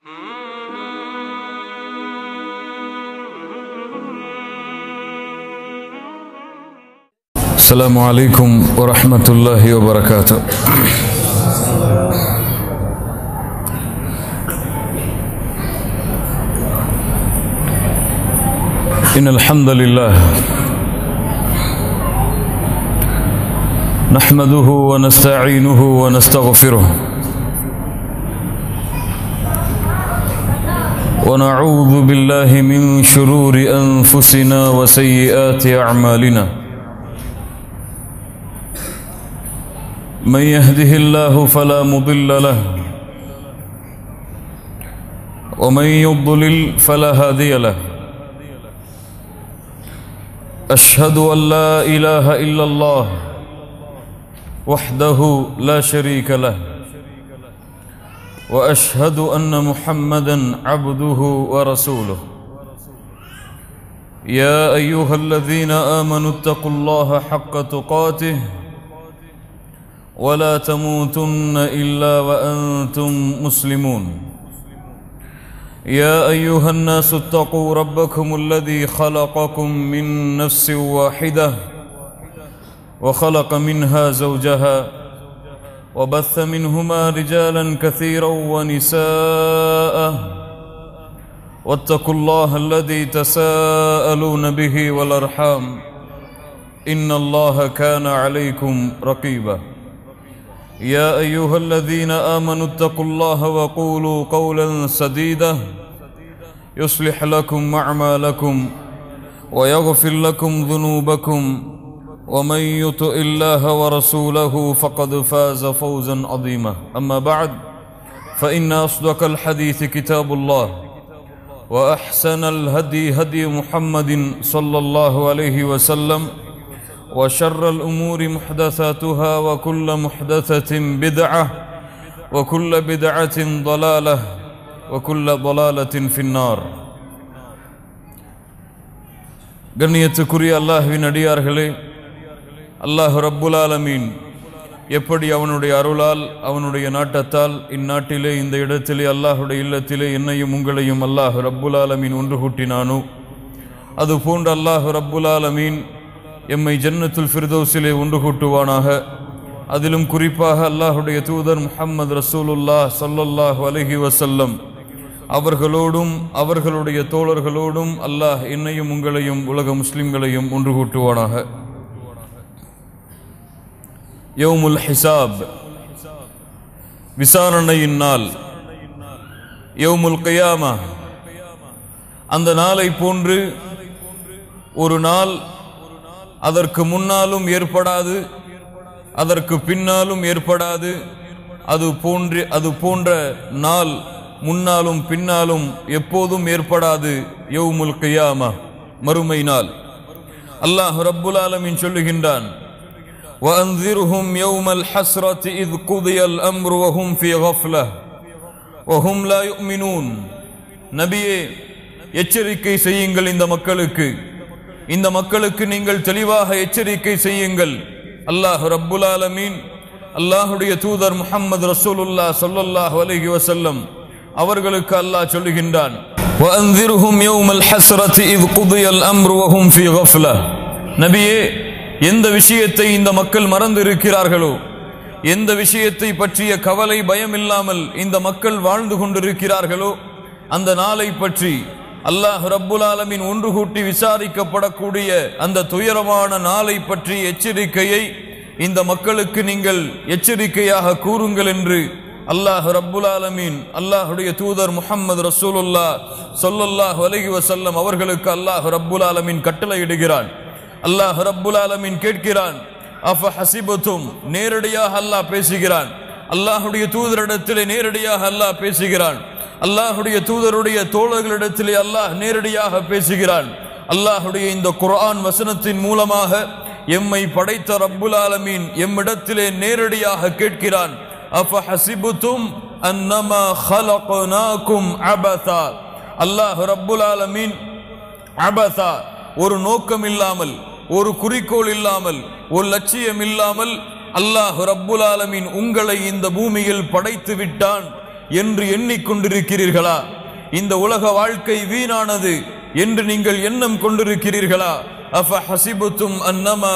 السلام عليكم ورحمة الله وبركاته إن الحمد لله نحمده ونستعينه ونستغفره ونعوذ بالله من شرور أنفسنا وسيئات أعمالنا من يهده الله فلا مضل له ومن يضلل فلا هادي له أشهد أن لا إله إلا الله وحده لا شريك له وأشهد أن محمدا عبده ورسوله يا أيها الذين آمنوا اتقوا الله حق تقاته ولا تموتن إلا وأنتم مسلمون يا أيها الناس اتقوا ربكم الذي خلقكم من نفس واحدة وخلق منها زوجها وبث منهما رجالا كثيرا ونساء واتقوا الله الذي تساءلون به والأرحام إن الله كان عليكم رقيباً يا أيها الذين آمنوا اتقوا الله وقولوا قولا سديدا يصلح لكم أعمالكم ويغفر لكم ذنوبكم ومن يطع الله ورسوله فقد فاز فوزا عظيما أما بعد فإن أصدق الحديث كتاب الله وأحسن الهدي هدي محمد صلى الله عليه وسلم وشر الأمور محدثاتها وكل محدثة بدعة وكل بدعة ضلالة وكل ضلالة في النار கண்ணியத்துக்குரிய அல்லாஹ்வின் அடியார்களே அல்லாஹ் ரப்புல் ஆலமீன் எப்படி அவனுடைய அருளால் அவனுடைய நாட்டத்தால் இந்நாட்டிலே இந்த இடத்திலே அல்லாஹுடைய இல்லத்திலே என்னையும் உங்களையும் அல்லாஹ் ரப்புல் ஆலமீன் ஒன்று கூட்டினானோ அது போன்ற அல்லாஹ் ரப்புல் ஆலமீன் எம்மை ஜன்னத்துல் ஃபிர்தௌஸிலே ஒன்று கூட்டுவானாக அதிலும் குறிப்பாக அல்லாஹுடைய தூதர் முஹம்மது ரசூலுல்லா சல்லல்லாஹு அலஹி வசல்லம் அவர்களோடும் அவர்களுடைய தோழர்களோடும் அல்லாஹ் என்னையும் உங்களையும் உலக முஸ்லிம்களையும் ஒன்று கூட்டுவானாக யௌமுல் ஹிசாப் விசாரணையின் நாள் யௌமுல் கயாமா அந்த நாளை போன்று ஒரு நாள் அதற்கு முன்னாலும் ஏற்படாது அதற்கு பின்னாலும் ஏற்படாது அது போன்று அது போன்ற நாள் முன்னாலும் பின்னாலும் எப்போதும் ஏற்படாது யவுமுல் கியாமா மறுமை நாள் அல்லாஹ் ரப்புல் ஆலமின் சொல்லுகின்றான் وأنذرهم يوم الحسرة إذ قضي الأمر وهم في غفلة وهم لا يؤمنون நபியே எச்சரிக்கை செய்யுங்கள் இந்த மக்களுக்கு இந்த மக்களுக்கு நீங்கள் தெளிவாக எச்சரிக்கை செய்யுங்கள் அல்லாஹ் ரப்புல் ஆலமீன் அல்லாஹுடைய தூதர் முஹம்மது ரசூலுல்லா சொல்லல்லாஹ் அலைஹி வசல்லம் அவர்களுக்கு அல்லாஹ் சொல்லுகின்றான் وأنذرهم يوم الحسرة إذ قضي الأمر وهم في غفلة நபியே எந்த விஷயத்தை இந்த மக்கள் மறந்து இருக்கிறார்களோ எந்த விஷயத்தை பற்றிய கவலை பயம் இல்லாமல் இந்த மக்கள் வாழ்ந்து கொண்டிருக்கிறார்களோ அந்த நாளை பற்றி அல்லாஹ் ரப்புல் ஆலமின் ஒன்று கூட்டி விசாரிக்கப்படக்கூடிய அந்த துயரமான நாளை பற்றி எச்சரிக்கையை இந்த மக்களுக்கு நீங்கள் எச்சரிக்கையாக கூறுங்கள் என்று அல்லாஹ் ரப்புல் ஆலமீன் அல்லாஹுடைய தூதர் முஹம்மது ரசூலுல்லா சொல்லல்லாஹ் அலஹி வசல்லம் அவர்களுக்கு அல்லாஹ் ரப்புல் ஆலமீன் கட்டளையிடுகிறான் அல்லாஹ் ரப்புல் ஆலமீன் கேட்கிறான் அஃப ஹசிபத்தும் நேரடியாக அல்லாஹ் பேசுகிறான் அல்லாஹுடைய தூதரிடத்திலே நேரடியாக அல்லாஹ் பேசுகிறான் அல்லாஹுடைய தூதருடைய தோழர்களிடத்திலே அல்லாஹ் நேரடியாக பேசுகிறான் அல்லாஹுடைய இந்த குர்ஆன் வசனத்தின் மூலமாக எம்மை படைத்த ரப்புல் ஆலமீன் எம்மிடத்திலே நேரடியாக கேட்கிறான் அஃப ஹசிபுத்தும் அன்னமா ஹலக்னாகும் அபதா அல்லாஹ் ரப்புல் ஆலமீன் அபதா ஒரு நோக்கம் இல்லாமல் ஒரு குறிக்கோள் இல்லாமல் ஒரு லட்சியம் இல்லாமல் அல்லாஹ் ரப்புல் ஆலமீன் உங்களை இந்த பூமியில் படைத்து விட்டான் என்று எண்ணிக்கொண்டிருக்கிறீர்களா இந்த உலக வாழ்க்கை வீணானது என்று நீங்கள் எண்ணம் கொண்டிருக்கிறீர்களா أفحسبتم أنما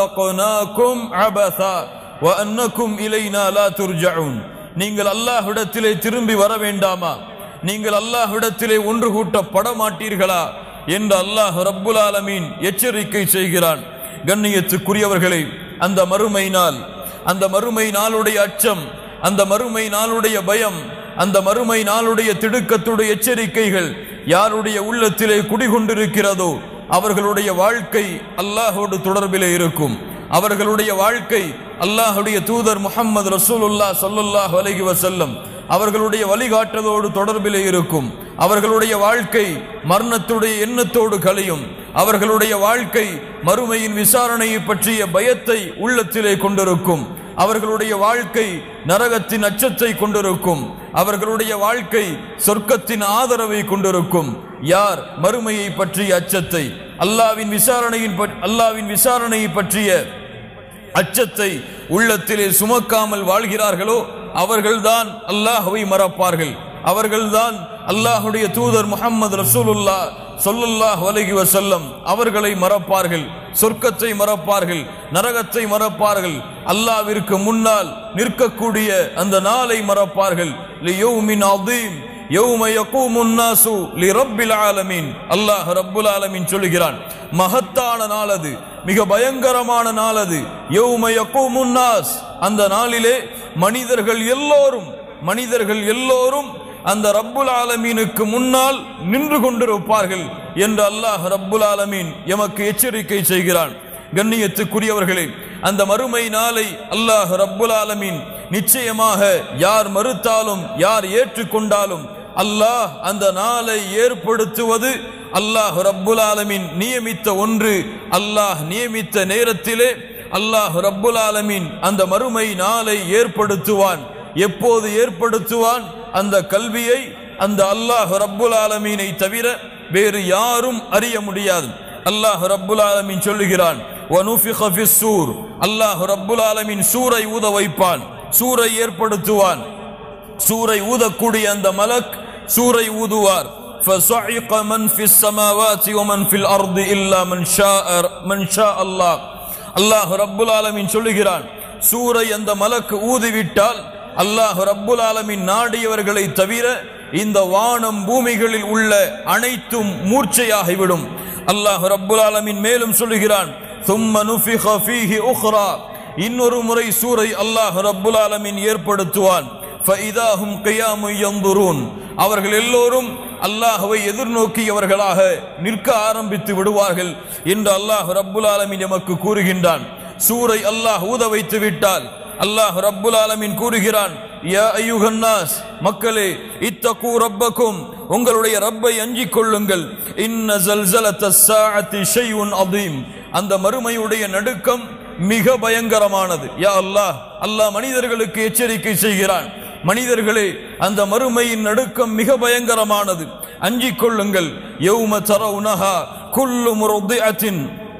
خلقناكم عبثا وأنكم إلينا لا ترجعون நீங்கள் அல்லாஹ்விடத்திலே திரும்பி வர வேண்டாமா நீங்கள் அல்லாஹ்விடத்திலே ஒன்று கூட்டப்பட மாட்டீர்களா என்று அல்லாஹ் ரப்புல் ஆலமீன் எச்சரிக்கை செய்கிறான் கண்ணியத்துக்குரியவர்களே அந்த மறுமை நாள் அந்த மறுமை நாளுடைய அச்சம் அந்த மறுமை நாளுடைய பயம் அந்த மறுமை நாளுடைய திடுக்கத்துடைய எச்சரிக்கைகள் யாருடைய உள்ளத்திலே குடிகொண்டிருக்கிறதோ அவர்களுடைய வாழ்க்கை அல்லாஹோடு தொடர்பிலே இருக்கும் அவர்களுடைய வாழ்க்கை அல்லாஹுடைய தூதர் முஹம்மது ரசூலுல்லா ஸல்லல்லாஹு அலைஹி வஸல்லம் அவர்களுடைய வழிகாட்டலோடு தொடர்பிலே இருக்கும் அவர்களுடைய வாழ்க்கை மரணத்துடைய எண்ணத்தோடு கழியும் அவர்களுடைய வாழ்க்கை மறுமையின் விசாரணையை பற்றிய பயத்தை உள்ளத்திலே கொண்டிருக்கும் அவர்களுடைய வாழ்க்கை நரகத்தின் அச்சத்தை கொண்டிருக்கும் அவர்களுடைய வாழ்க்கை சொர்க்கத்தின் ஆதரவை கொண்டிருக்கும் யார் மறுமையை பற்றிய அச்சத்தை அல்லாவின் விசாரணையின் பற்- அல்லாவின் விசாரணையை பற்றிய அச்சத்தை உள்ளத்திலே சுமக்காமல் வாழ்கிறார்களோ அவர்கள்தான் அல்லாஹ்வை மறப்பார்கள் அவர்கள்தான் அல்லாஹுடைய தூதர் முஹம்மது ரசூலுல்லா ஸல்லல்லாஹு அலைஹி வஸல்லம் அவர்களை மறப்பார்கள் சொர்க்கத்தை மறப்பார்கள் நரகத்தை மறப்பார்கள் அல்லாவிற்கு முன்னால் நிற்கக்கூடிய அந்த நாளை மறப்பார்கள் லியௌமின் அதீம் யௌம யகூமுன் நாசு லிரப்பில் ஆலமீன் அல்லாஹ் ரப்புல் ஆலமீன் சொல்லுகிறான் மகத்தான நாள் அது மிக பயங்கரமான நாள் அது யௌம யகூமுன் நாஸ் அந்த நாளிலே மனிதர்கள் எல்லோரும் மனிதர்கள் எல்லோரும் அந்த ரப்புல் ஆலமீனுக்கு முன்னால் நின்று கொண்டிருப்பார்கள் என்று அல்லாஹ் ரப்புல் ஆலமீன் எமக்கு எச்சரிக்கை செய்கிறான் கண்ணியத்துக்குரியவர்களே அந்த மறுமை நாளை அல்லாஹ் ரப்புல் ஆலமீன் நிச்சயமாக யார் மறுத்தாலும் யார் ஏற்றுக்கொண்டாலும் அல்லாஹ் அந்த நாளை ஏற்படுத்துவது அல்லாஹ் ரப்புல் ஆலமீன் நியமித்த ஒன்று அல்லாஹ் நியமித்த நேரத்திலே அல்லாஹ் ரப்புல் ஆலமீன் அந்த மறுமை நாளை ஏற்படுத்துவான் எப்போது ஏற்படுத்துவான் அந்த கல்வியை அந்த அல்லாஹ் ரப்புல் ஆலமீனை தவிர வேறு யாரும் அறிய முடியாது அல்லாஹ் ரப்புல் ஆலமீன் சொல்லுகிறான் وَنُفِخَ فِي السُّورِ அல்லாஹ் ரப்புல் ஆலமீன் சூரை ஊத வைப்பான் சூரை ஏற்படுத்துவான் சூரை ஊதக்கூடிய அந்த மலக் சூரை ஊதுவார் فَصَعِقَ مَنْ فِي السَّمَاوَاتِ وَمَنْ فِي الْأَرْضِ إِلَّا مَنْ شَاءَ مَنْ شَاءَ اللَّهُ அல்லாஹ் ரப்புல் ஆலமீன் சொல்லுகிறான் சூரை அந்த மலக்கு ஊதிவிட்டால் அல்லாஹ் ரப்புல் ஆலமீன் நாடியவர்களை தவிர இந்த வானம் பூமிகளில் உள்ள அனைத்தும் மூர்ச்சையாகிவிடும் அல்லாஹ் ரப்புல் ஆலமீன் மேலும் சொல்லுகிறான் ثُمَّ نُفِخَ فِيهِ أُخْرَى இன்னொரு முறை சூரை அல்லாஹ் ரப்புல் ஆலமீன் ஏற்படுத்துவான் فَإِذَا هُمْ قِيَامٌ يَنظُرُونَ அவர்கள் எல்லோரும் அல்லாஹ்வை எதிர்நோக்கியவர்களாக நிற்க ஆரம்பித்து விடுவார்கள் என்று அல்லாஹ் ரப்புல் ஆலமீன் எமக்கு கூறுகின்றான் சூரை அல்லாஹ் ஊத வைத்து விட்டால் அல்லாஹ் ரப்புல் ஆலமீன் கூறுகிறான் யா ஐயுகன்னாஸ் மக்களே இத்தகு ரப்பக்கும் உங்களுடைய ரப்பை அஞ்சிக் கொள்ளுங்கள் இன்ன ஜல்சலத்த ஸாஅத்தி ஷைஉன் அதீம் அந்த மறுமையுடைய நடுக்கம் மிக பயங்கரமானது யா அல்லாஹ் அல்லாஹ் மனிதர்களுக்கு எச்சரிக்கை செய்கிறான் மனிதர்களே அந்த மறுமையின் நடுக்கம் மிக பயங்கரமானது அஞ்சிக் கொள்ளுங்கள் யௌம தரவுனஹா குல்லு முர்திஅத்தின்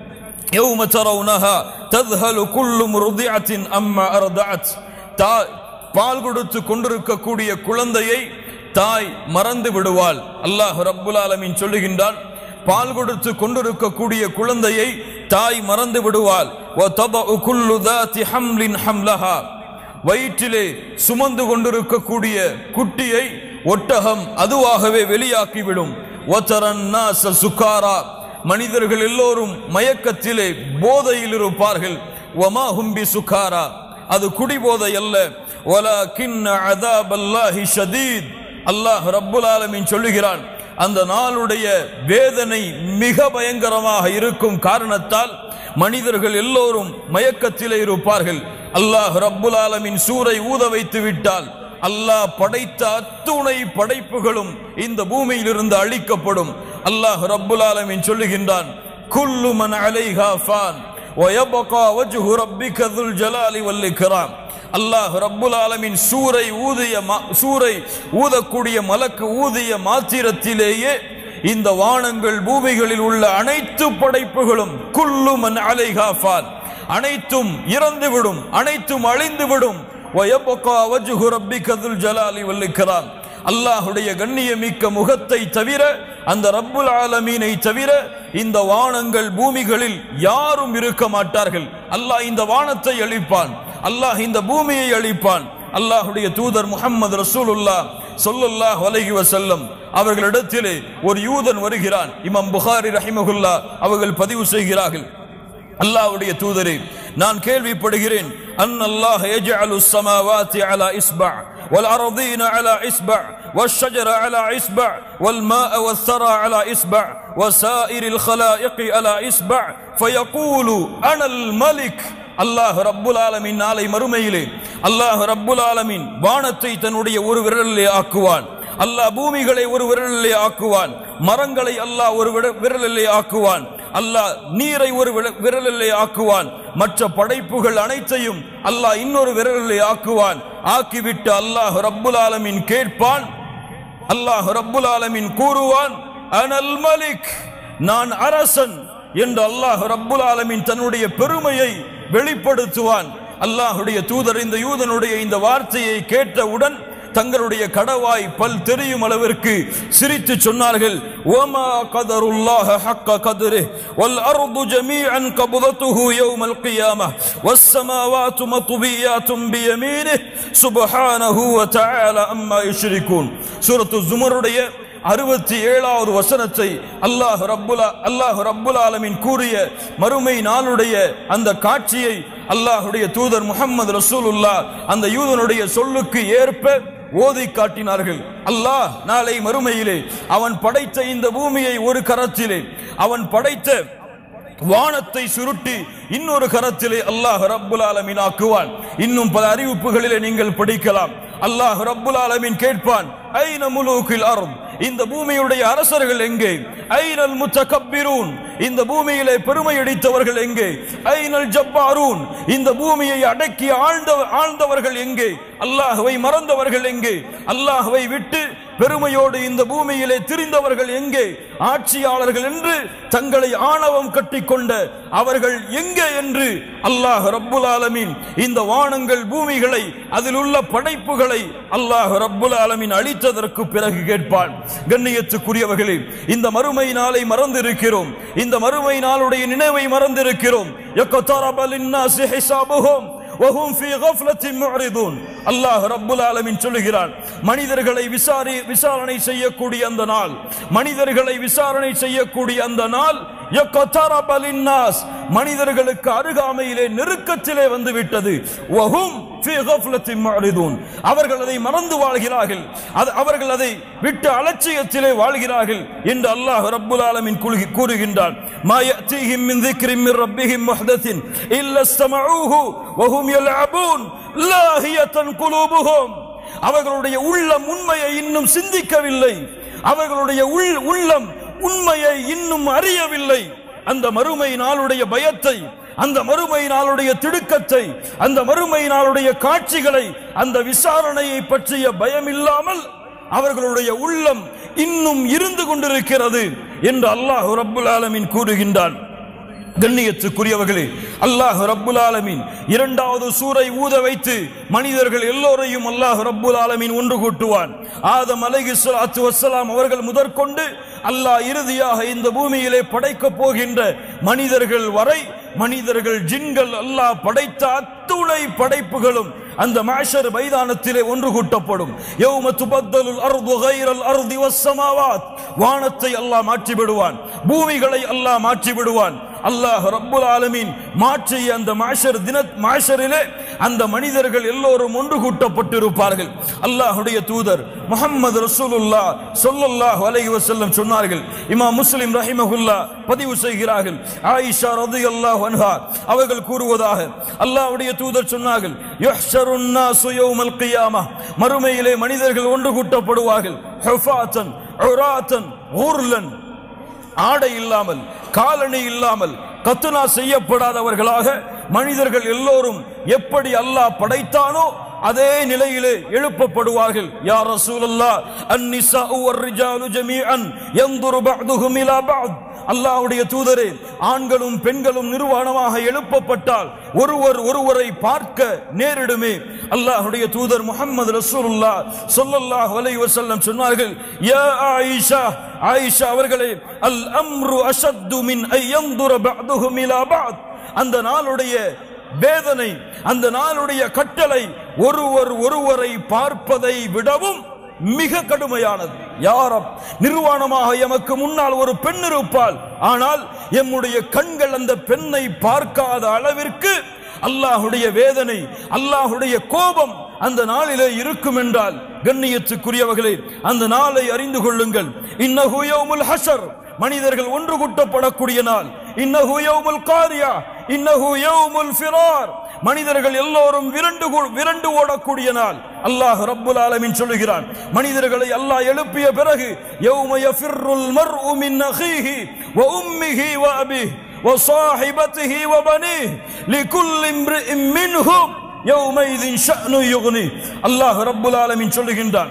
يوم ترونها تذهل كل مرضعة أما أرضعت தாய் பால் கொடுத்து கொண்டிருக்கக்கூடிய குழந்தையை தாய் மறந்து விடுவாள் அல்லாஹ் ரப்புல் ஆலமீன் சொல்லுகின்றான் பால் கொடுத்து கொண்டிருக்கக்கூடிய குழந்தையை தாய் மறந்து விடுவாள் وَتَضَعُ كُلُّ ذَاتِ حَمْلٍ حَمْلَهَا வயிற்றிலே சுமந்து கொண்டிருக்கக்கூடிய குட்டியை ஒட்டகம் அதுவாகவே வெளியாக்கிவிடும் وَتَرَى النَّاسَ سُكَارَى மனிதர்கள் எல்லோரும் மயக்கத்திலே போதையில் இருப்பார்கள் வமா ஹும்பி சுகாரா அது குடிபோதை அல்ல வலாகின்ன அதாபல்லாஹி ஷதீத் அல்லாஹ் ரப்புல் ஆலமீன் சொல்லுகிறான் அந்த நாளுடைய வேதனை மிக பயங்கரமாக இருக்கும் காரணத்தால் மனிதர்கள் எல்லோரும் மயக்கத்திலே இருப்பார்கள் அல்லாஹ் ரப்புல் ஆலமீன் சூரை ஊத வைத்து விட்டால் அல்லாஹ் படைத்த அத்துணை படைப்புகளும் இந்த பூமியில் இருந்து அழிக்கப்படும் அல்லாஹ் ரப்புல் ஆலமீன் சொல்லுகின்றான் குல்லு மன் அலைஹா ஃபான் ويبقى وجه ربك ذو الجلال والإكرام அல்லாஹ் ரப்புல் ஆலமீன் சூரை ஊதிய மா- சூரை ஊதக்கூடிய மலக்கு ஊதிய மாத்திரத்திலேயே இந்த வானங்கள் பூமிகளில் உள்ள அனைத்து படைப்புகளும் குல்லு மன் அலைஹா ஃபான் அனைத்தும் இறந்துவிடும் அனைத்தும் அழிந்துவிடும் ويبقى وجه ربك ذو الجلال والإكرام அல்லாஹுடைய கண்ணியமிக்க முகத்தை தவிர அந்த ரப்புல் ஆலமீனை தவிர இந்த வானங்கள் பூமிகளில் யாரும் இருக்க மாட்டார்கள் அல்லாஹ் இந்த வானத்தை அழிப்பான் அல்லாஹ் இந்த பூமியை அழிப்பான் அல்லாஹுடைய தூதர் முஹம்மது ரசூலுல்லா சொல்லல்லாஹ் அலைஹி வஸல்லம் அவர்களிடத்திலே ஒரு யூதன் வருகிறான் இமாம் புகாரி ரஹிமகுல்லா அவர்கள் பதிவு செய்கிறார்கள் அல்லாஹ்வுடைய தூதரே நான் கேள்விப்படுகிறேன் அன் அல்லாஹ் யஜ்அலு ஸமாவாத்தி அலா இஸ்பா والأرضين على إصبع والشجر على إصبع والماء والثرى على إصبع وسائر الخلائق على إصبع فيقول أنا الملك அல்லாஹ் ரப்புல் ஆலமின் நாளை மறுமையிலே அல்லாஹ் ரப்புல் ஆலமின் வானத்தை தன்னுடைய ஒரு விரலிலே ஆக்குவான் அல்லாஹ் பூமிகளை ஒரு விரலிலே ஆக்குவான் மரங்களை அல்லாஹ் ஒரு விர- விரலிலே ஆக்குவான் அல்லாஹ் நீரை ஒரு விர- விரலிலே ஆக்குவான் மற்ற படைப்புகள் அனைத்தையும் அல்லாஹ் இன்னொரு விரலிலே ஆக்குவான் ஆக்கிவிட்டு அல்லாஹ் ரப்புல் ஆலமின் கேட்பான் அல்லாஹ் ரப்புல் ஆலமின் கூறுவான் அனல் மலிக் நான் அரசன் என்று அல்லாஹ் ரப்புல் ஆலமின் தன்னுடைய பெருமையை வெளிப்படுத்துவான் அல்லாஹுடைய தூதர் இந்த யூதனுடைய இந்த வார்த்தையை கேட்டவுடன் தங்களுடைய கடவாய் பல் தெரியும் அளவிற்கு சிரித்து சொன்னார்கள் ஓமா கதருல்லாஹ ஹக்க கதரு வல் அர்து ஜமீஅன் கபதத்துஹு யௌமல் கியாமah والسماوات مطويات بيمينه سبحانه وتعالى அம்மா யுஷ்ரிகூன் சூரத்து ஜுமருடைய அறுபத்தி ஏழாவது வசனத்தை அல்லாஹ் ரப்புலா அல்லாஹ் ரப்புல் ஆலமின் கூறிய மறுமை நாளுடைய அந்த காட்சியை அல்லாஹுடைய தூதர் முஹம்மது ரசூலுல்லா அந்த யூதனுடைய சொல்லுக்கு ஏற்ப ஓதி காட்டினார்கள் அல்லாஹ் நாளை மறுமையிலே அவன் படைத்த இந்த பூமியை ஒரு கரத்திலே அவன் படைத்த வானத்தை சுருட்டி இன்னொரு கரத்திலே அல்லாஹ் ரப்புல் ஆலமீன் ஆக்குவான் இன்னும் பல அறிவிப்புகளிலே நீங்கள் படிக்கலாம் அல்லாஹ் ரப்புல் ஆலமீன் கேட்பான் ஐன முலூக்கில் அருள் இந்த பூமியுடைய அரசர்கள் எங்கே ஐனல் முத்தகப்பிரூன் இந்த பூமியிலே பெருமை அடித்தவர்கள் எங்கே ஐனல் ஜப்பாரூன் இந்த பூமியை அடக்கி ஆழ்ந்த ஆழ்ந்தவர்கள் எங்கே அல்லாஹ்வை மறந்தவர்கள் எங்கே அல்லாஹ்வை விட்டு பெருமையோடு இந்த பூமியிலே திரிந்தவர்கள் எங்கே ஆட்சியாளர்கள் என்று தங்களை ஆணவம் கட்டிக்கொண்ட அவர்கள் எங்கே என்று அல்லாஹ் ரப்புல் ஆலமீன் இந்த வானங்கள் பூமிகளை அதில் உள்ள படைப்புகளை அல்லாஹ் ரப்புல் ஆலமீன் அளித்ததற்கு பிறகு கேட்பான் கண்ணியத்துக்குரியவர்களே இந்த மறுமை நாளை மறந்திருக்கிறோம் இந்த மறுமை நாளுடைய நினைவை மறந்திருக்கிறோம் يقترب للناس حسابهم وهم في غفلة معرضون அல்லாஹ் ரப்புல் ஆலமீன் சொல்லுகிறான் மனிதர்களை விசாரி விசாரணை செய்யக்கூடிய அந்த நாள் மனிதர்களை விசாரணை செய்யக்கூடிய அந்த நாள் يقترب للناس மனிதர்களுக்கு அருகாமையிலே நெருக்கத்திலே வந்து விட்டது وهم في غفلة معرضون அவர்கள் அதை மறந்து வாழ்கிறார்கள் அது அவர்கள் அதை விட்டு அலட்சியத்திலே வாழ்கிறார்கள் என்று அல்லாஹ் ரப்புல் ஆலமீன் கூறுகி- கூறுகின்றான் ما يأتيهم من ذكر من ربهم محدث إلا استمعوه وهم يلعبون لاهية قلوبهم அவர்களுடைய உள்ளம் உண்மையை இன்னும் சிந்திக்கவில்லை அவர்களுடைய உள் உள்ளம் உண்மையை இன்னும் அறியவில்லை அந்த மறுமை நாளுடைய பயத்தை அந்த மறுமை நாளுடைய திடுக்கத்தை அந்த மறுமை நாளுடைய காட்சிகளை அந்த விசாரணையை பற்றிய பயம் இல்லாமல் அவர்களுடைய உள்ளம் இன்னும் இருந்து கொண்டிருக்கிறது என்று அல்லாஹ் ரப்புல் ஆலமீன் கூறுகின்றான் கண்ணியத்துக்குரியவர்களே அல்லாஹ் ரப்புல் ஆலமீன் இரண்டாவது சூரை ஊத வைத்து மனிதர்கள் எல்லோரையும் அல்லாஹ் ரப்புல் ஆலமீன் ஒன்று கூட்டுவான் ஆதம் அலைஹி ஸலாத்து வஸ்ஸலாம் அவர்கள் முதற்கொண்டு அல்லாஹ் இறுதியாக இந்த பூமியிலே படைக்கப் போகின்ற மனிதர்கள் வரை மனிதர்கள் ஜின்கள் அல்லாஹ் படைத்த அத்துணை படைப்புகளும் அந்த மாஷர் மைதானத்திலே ஒன்று கூட்டப்படும் யௌம துபத்தலுல் அர்து கைரல் அர்தி வஸ்ஸமாவாத் வானத்தை அல்லாஹ் மாற்றி விடுவான் பூமிகளை அல்லாஹ் மாற்றி விடுவான் அல்லாஹ் ரப்புல் ஆலமீன் மாற்றிய அந்த மாஷர் தின மாஷரிலே அந்த மனிதர்கள் எல்லோரும் ஒன்று கூட்டப்பட்டிருப்பார்கள் அல்லாஹ்வுடைய தூதர் முஹம்மது ரசூலுல்லாஹ் ஸல்லல்லாஹு அலைஹி வஸல்லம் சொன்னார்கள் இமாம் முஸ்லிம் ரஹிமஹுல்லா பதிவு செய்கிறார்கள் ஆயிஷா ரலியல்லாஹு அன்ஹா அவர்கள் கூறுவதாக அல்லாஹ்வுடைய தூதர் சொன்னார்கள் யுஹ்ஷருன் நாசு யௌமல் கியாமah மறுமையிலே மனிதர்கள் ஒன்று கூட்டப்படுவார்கள் ஹுஃபாத்தன் உராத்தன் ஊர்லன் ஆடை இல்லாமல் காலணி இல்லாமல் கத்துனா செய்யப்படாதவர்களாக மனிதர்கள் எல்லோரும் எப்படி அல்லாஹ் படைத்தானோ அதே நிலையிலே எழுப்பப்படுவார்கள் யா ரசூலல்லாஹ் அன்னிசாஉ வர்ரிஜாலு ஜமீஅன் யன்துரு பஅதுஹும் இலா பஅத் அல்லாஹ்வுடைய தூதரே ஆண்களும் பெண்களும் நிர்வாணமாக எழுப்பப்பட்டால் ஒருவர் ஒருவரை பார்க்க நேரிடுமே அல்லாஹ்வுடைய தூதர் முஹம்மது ரசூலுல்லாஹ் ஸல்லல்லாஹு அலைஹி வஸல்லம் சொன்னார்கள் யா ஆயிஷா ஆயிஷா அவர்களே அல் அம்ரு அஷத்து மின் ஐ யன்துர பஅதுஹும் இலா பஅத் அந்த நாளுடைய வேதனை அந்த நாளுடைய கட்டளை ஒருவர் ஒருவரை பார்ப்பதை விடவும் மிக கடுமையானது யாரம் நிர்வாணமாக எமக்கு முன்னால் ஒரு பெண் இருப்பாள் ஆனால் எம்முடைய கண்கள் அந்த பெண்ணை பார்க்காத அளவிற்கு அல்லாஹுடைய வேதனை அல்லாஹுடைய கோபம் அந்த நாளிலே இருக்கும் என்றால் கண்ணியத்துக்குரியவர்களே அந்த நாளை அறிந்து கொள்ளுங்கள் இன்னஹு யௌமுல் ஹஷர் மனிதர்கள் ஒன்று கூட்டப்படக்கூடிய நாள் இன்னஹு யௌமுல் காரியா இன்னஹு யௌமுல் ஃபிரார் மனிதர்கள் எல்லோரும் விரண்டு கொ- விரண்டு ஓடக்கூடிய நாள் அல்லாஹ் ரப்புல் ஆலமீன் சொல்லுகிறான் மனிதர்களை அல்லாஹ் எழுப்பிய பிறகு யௌம யஃபிர்ருல் மர்உ மின் அഖീஹி வ உம்மிஹி வ அபிஹி வ ஸாஹிபத்திஹி வ பனீஹி லிகுல்லி இம்ரிஇம் மின்ஹும் யௌமைதின் ஷஅனு யுக்னி அல்லாஹ் ரப்புல் ஆலமீன் சொல்லுகின்றான்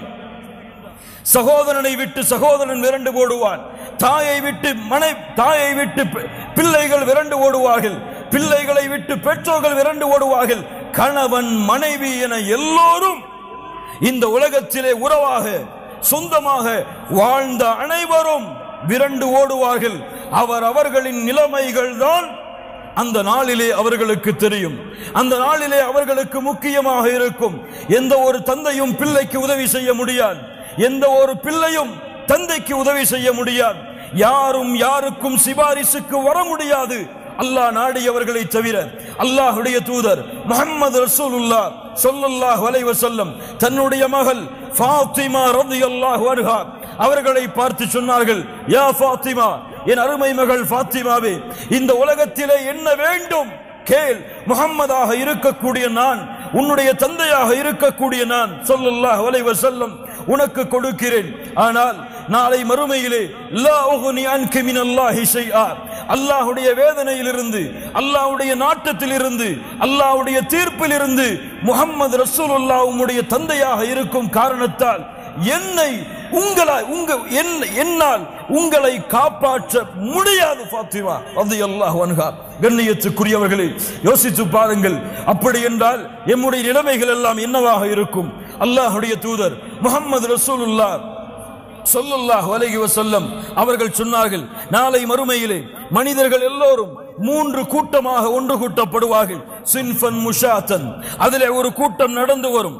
சகோதரனை விட்டு சகோதரன் விரண்டு ஓடுவான் தாயை விட்டு மனை தாயை விட்டு பி- பிள்ளைகள் விரண்டு ஓடுவார்கள் பிள்ளைகளை விட்டு பெற்றோர்கள் விரண்டு ஓடுவார்கள் கணவன் மனைவி என எல்லோரும் இந்த உலகத்திலே உறவாக சொந்தமாக வாழ்ந்த அனைவரும் விரண்டு ஓடுவார்கள் அவர் அவர்களின் நிலைமைகள் தான் அந்த நாளிலே அவர்களுக்கு தெரியும் அந்த நாளிலே அவர்களுக்கு முக்கியமாக இருக்கும் எந்த ஒரு தந்தையும் பிள்ளைக்கு உதவி செய்ய முடியாது எந்த ஒரு பிள்ளையும் தந்தைக்கு உதவி செய்ய முடியாது யாரும் யாருக்கும் சிபாரிசுக்கு வர முடியாது அல்லாஹ் நாடியவர்களை தவிர அல்லாஹ்வுடைய தூதர் முஹம்மது ரசூலுல்லாஹ் ஸல்லல்லாஹு அலைஹி வஸல்லம் தன்னுடைய மகள் ஃபாத்திமா ரலியல்லாஹு அன்ஹா அவர்களை பார்த்து சொன்னார்கள் யா ஃபாத்திமா என் அருமை மகள் ஃபாத்திமாவே இந்த உலகத்திலே என்ன வேண்டும் கேள் முகம்மதாக இருக்கக்கூடிய நான் உன்னுடைய தந்தையாக இருக்கக்கூடிய நான் ஸல்லல்லாஹு அலைஹி வஸல்லம் உனக்கு கொடுக்கிறேன் ஆனால் நாளை மறுமையிலே லா உக்னி அன்க மினல்லாஹி ஷைஆ அல்லாஹ்வுடைய வேதனையிலிருந்து அல்லாஹ்வுடைய நாட்டத்திலிருந்து அல்லாஹ்வுடைய தீர்ப்பிலிருந்து முஹம்மது ரசூலுல்லாஹ் உம்முடைய தந்தையாக இருக்கும் காரணத்தால் என்னை உங்களை உங்க என்- என்னால் உங்களை காப்பாற்ற முடியாது ஃபாத்திமா ரலியல்லாஹு அன்ஹா கண்ணியத்துக்குரியவர்களே யோசித்து பாருங்கள் அப்படி என்றால் எம்முடைய நிலைமைகள் எல்லாம் என்னவாக இருக்கும் அல்லாஹ்வுடைய தூதர் முஹம்மது ரசூலுல்லாஹ் ஸல்லல்லாஹு அலைஹி வஸல்லம் அவர்கள் சொன்னார்கள் நாளை மறுமையிலே மனிதர்கள் எல்லோரும் மூன்று கூட்டமாக ஒன்று கூட்டப்படுவார்கள் சின்ஃபன் முஷாத்தன் அதிலே ஒரு கூட்டம் நடந்து வரும்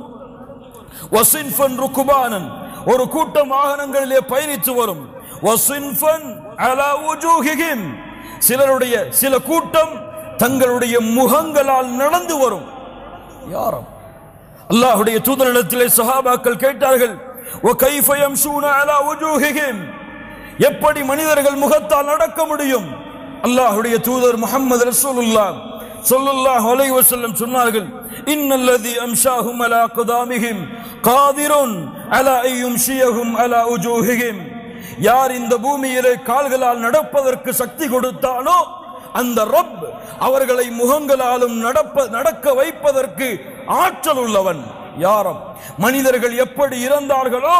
வசின்ஃபன் ருக்குபானன் ஒரு கூட்டம் வாகனங்களிலே பயணித்து வரும் வசின்ஃபன் அலா உஜூஹிஹிம் சிலருடைய சில கூட்டம் தங்களுடைய முகங்களால் நடந்து வரும் யாரும் அல்லாஹ்வுடைய தூதரிடத்திலே சஹாபாக்கள் கேட்டார்கள் وَكَيْفَ يَمْشُونَ عَلَى وُجُوهِهِمْ எப்படி மனிதர்கள் முகத்தால் நடக்க முடியும் அல்லாஹ்வுடைய தூதர் முஹம்மது ரசூலுல்லாஹ் ஸல்லல்லாஹு அலைஹி வஸல்லம் சொன்னார்கள் இன்னல்லதி அம்ஷாஹும் அலா குதாமிஹிம் காதிருன் அலா ஐ யும்ஷியஹும் அலா உஜூஹிஹிம் யார் இந்த பூமியிலே கால்களால் நடப்பதற்கு சக்தி கொடுத்தானோ அந்த ரப் அவர்களை முகங்களாலும் நடப்ப நடக்க வைப்பதற்கு ஆற்றல் உள்ளவன் யாரம் மனிதர்கள் எப்படி இறந்தார்களோ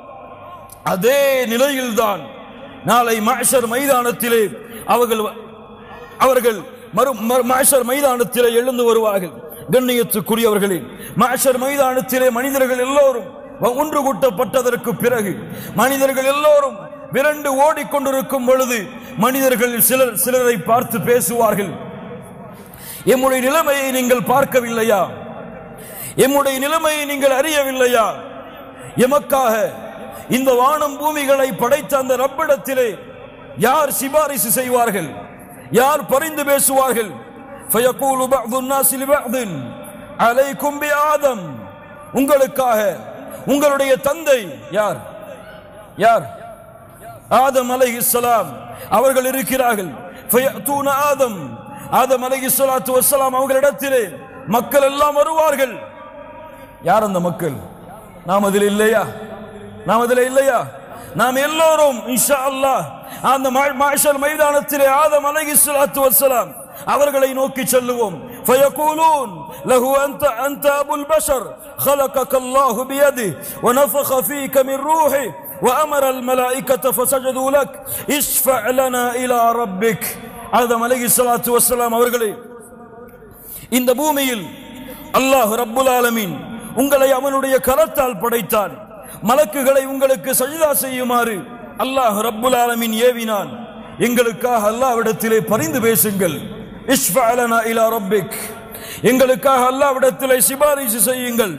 அதே நிலையில்தான் நாளை மாஷர் மைதானத்திலே அவர்கள் அவர்கள் மறு மறு- மாஷர் மைதானத்திலே எழுந்து வருவார்கள் கண்ணியத்துக்குரியவர்களே மாஷர் மைதானத்திலே மனிதர்கள் எல்லோரும் ஒன்று கூட்டப்பட்டதற்கு பிறகு மனிதர்கள் எல்லோரும் விரண்டு ஓடிக்கொண்டிருக்கும் பொழுது மனிதர்கள் சிலர் சிலரை பார்த்து பேசுவார்கள் எம்முடைய நிலைமையை நீங்கள் பார்க்கவில்லையா எம்முடைய நிலைமையை நீங்கள் அறியவில்லையா எமக்காக இந்த வானம் பூமிகளை படைத்த அந்த ரப்பிடத்திலே யார் சிபாரிசு செய்வார்கள் யார் பரிந்து பேசுவார்கள் فَيَقُولُ بَعْضُ النَّاسِ لِبَعْضٍ عَلَيْكُمْ بِآدَمْ உங்களுக்காக உங்களுடைய தந்தை யார் யார் ஆதம் அலைஹிஸ்ஸலாம் அவர்கள் இருக்கிறார்கள் ஃபயஅத்தூன ஆதம் ஆதம் அலைஹிஸ்ஸலாத்து வஸ்ஸலாம் அவர்களிடத்திலே மக்கள் எல்லாம் வருவார்கள் யார் அந்த மக்கள் நாம் அதில் இல்லையா நாம் அதில் இல்லையா நாம் எல்லோரும் இன்ஷா அல்லாஹ் அந்த மா- மாஷர் மைதானத்திலே ஆதம் அலைஹிஸ்ஸலாத்து வஸ்ஸலாம் அவர்களை நோக்கி செல்லுவோம் فيقولون له أنت أنت أبو البشر خلقك الله بيده ونفخ فيك من روحه وأمر الملائكة فسجدوا لك اشفع لنا إلى ربك ஆதம் அலைஹி ஸலாத்து வஸ்ஸலாம் அவர்களே இந்த பூமியில் அல்லாஹ் ரப்புல் ஆலமீன் உங்களை அவனுடைய கரத்தால் படைத்தான் மலக்குகளை உங்களுக்கு சஜிதா செய்யுமாறு அல்லாஹ் ரப்புல் ஆலமீன் ஏவினான் எங்களுக்காக அல்லாஹ்விடத்திலே பரிந்து பேசுங்கள் இஷ்ஃபா லனா இலா ரப்பிக் எங்களுக்காக அல்லாஹ்விடத்திலே சிபாரிசு செய்யுங்கள்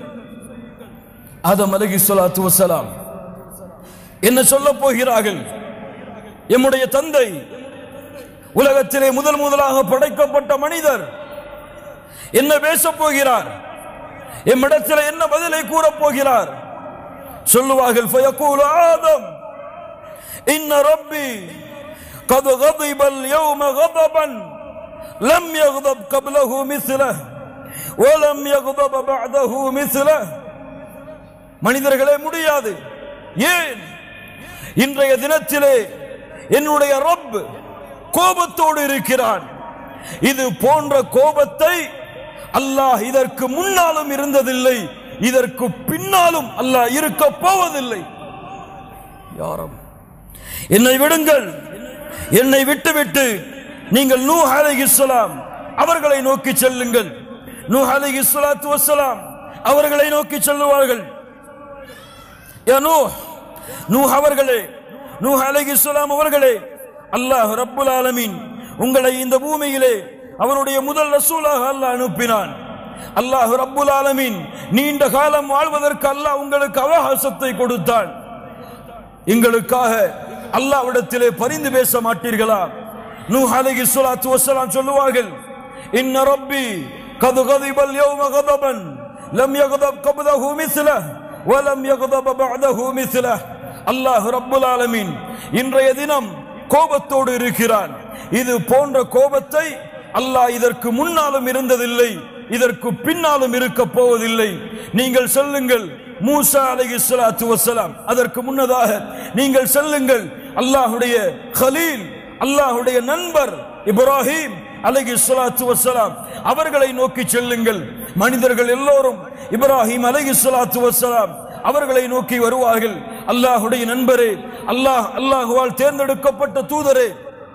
ஆதம் அலைஹி ஸலாத்து வஸ்ஸலாம் என்ன சொல்ல போகிறார்கள் எம்முடைய தந்தை உலகத்திலே முதல் முதலாக படைக்கப்பட்ட மனிதர் என்ன பேசப் போகிறார் எம்மிடத்தில் என்ன பதிலை கூறப் போகிறார் சொல்லுவார்கள் فيقول آدم إن ربي قد غضب اليوم غضبا لم يغضب قبله مثله ولم يغضب بعده مثله மனிதர்களே முடியாது ஏன் இன்றைய தினத்திலே என்னுடைய ரப் கோபத்தோடு இருக்கிறான் இது போன்ற கோபத்தை அல்லாஹ் இதற்கு முன்னாலும் இருந்ததில்லை இதற்கு பின்னாலும் அல்லாஹ் இருக்க போவதில்லை யாரும் என்னை விடுங்கள் என்னை விட்டுவிட்டு நீங்கள் நூ அலைஹிஸ்ஸலாம் அவர்களை நோக்கி செல்லுங்கள் நூ அலைஹிஸ்ஸலாத்து வஸ்ஸலாம் அவர்களை நோக்கி செல்லுவார்கள் யா நூஹ் நூஹ் அவர்களே நூஹ் அலைஹிஸ்ஸலாம் அவர்களே அல்லாஹ் ரப்புல் ஆலமீன் உங்களை இந்த பூமியிலே அவனுடைய முதல் ரசூலாக அல்லாஹ் அனுப்பினான் அல்லாஹ் ரப்புல் ஆலமீன் நீண்ட காலம் வாழ்வதற்கு அல்லாஹ் உங்களுக்கு அவகாசத்தை கொடுத்தான் எங்களுக்காக அல்லாஹ்விடத்திலே பரிந்து பேச மாட்டீர்களா நூஹ் அலைஹி ஸலாத்து வஸலாம் சொல்லுவார்கள் இன்ன ரப்பி قد غضب اليوم غضبا لم يغضب قبله مثله ولم يغضب بعده مثله அல்லாஹ் ரப்புல் ஆலமீன் இன்றைய தினம் கோபத்தோடு இருக்கிறான் இது போன்ற கோபத்தை அல்லாஹ் இதற்கு முன்னாலும் இருந்ததில்லை இதற்கு பின்னாலும் இருக்க போவதில்லை நீங்கள் சொல்லுங்கள் மூசா அலைஹி ஸலாத்து வஸலாம் அதற்கு முன்னதாக நீங்கள் சொல்லுங்கள் அல்லாஹ்வுடைய கலீல் அல்லாஹ்வுடைய நண்பர் இப்ராஹிம் அலைஹி ஸலாத்து வஸலாம் அவர்களை நோக்கி செல்லுங்கள் மனிதர்கள் எல்லோரும் இப்ராஹிம் அலைஹி ஸலாத்து வஸலாம் அவர்களை நோக்கி வருவார்கள் அல்லாஹ்வுடைய நண்பரே அல்லாஹ் அல்லாஹ்வால் தேர்ந்தெடுக்கப்பட்ட தூதரே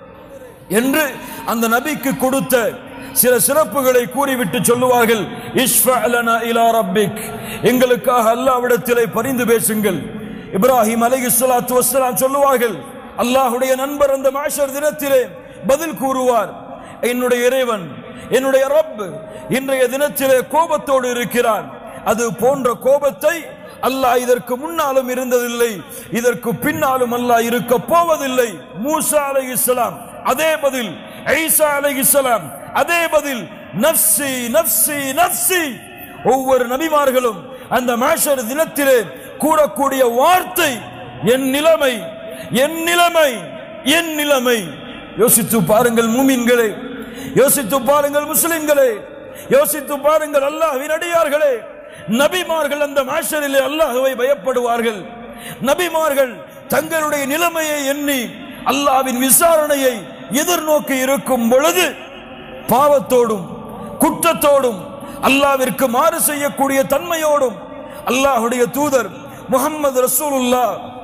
என்று அந்த நபிக்கு கொடுத்த சில சிறப்புகளை கூறிவிட்டு சொல்லுவார்கள் இஷ்ஃபா லனா இலா ரப்பிக் எங்களுக்காக அல்லாஹ்விடத்திலே பரிந்து பேசுங்கள் இப்ராஹிம் அலைஹிஸ்ஸலாத்து வஸ்ஸலாம் சொல்லுவார்கள் அல்லாஹ்வுடைய நண்பர் அந்த மாஷர் தினத்திலே பதில் கூறுவார் என்னுடைய இறைவன் என்னுடைய ரப் இன்றைய தினத்திலே கோபத்தோடு இருக்கிறான் அது போன்ற கோபத்தை அல்லாஹ் இதற்கு முன்னாலும் இருந்ததில்லை இதற்கு பின்னாலும் அல்லாஹ் இருக்க போவதில்லை மூசா அலைஹிஸ்ஸலாம் அதே பதில் ஈசா அலைஹிஸ்ஸலாம் அதே பதில் நஃப்சி நஃப்சி நஃப்சி ஒவ்வொரு நபிமார்களும் அந்த மாஷர் தினத்திலே கூறக்கூடிய வார்த்தை என் நிலைமை என் நிலைமை என் நிலைமை யோசித்து பாருங்கள் மூமின்களே யோசித்து பாருங்கள் முஸ்லிம்களே யோசித்து பாருங்கள் அல்லாஹ்வின் அடியார்களே நபிமார்கள் அந்த மாஷரிலே அல்லாஹ்வை பயப்படுவார்கள் நபிமார்கள் தங்களுடைய நிலைமையை எண்ணி அல்லாஹ்வின் விசாரணையை எதிர்நோக்கி இருக்கும் பொழுது பாவத்தோடும் குற்றத்தோடும் அல்லாவிற்கு மாறு செய்யக்கூடிய தன்மையோடும் அல்லாஹ்வுடைய தூதர் முகம்மது ரசூலுல்லா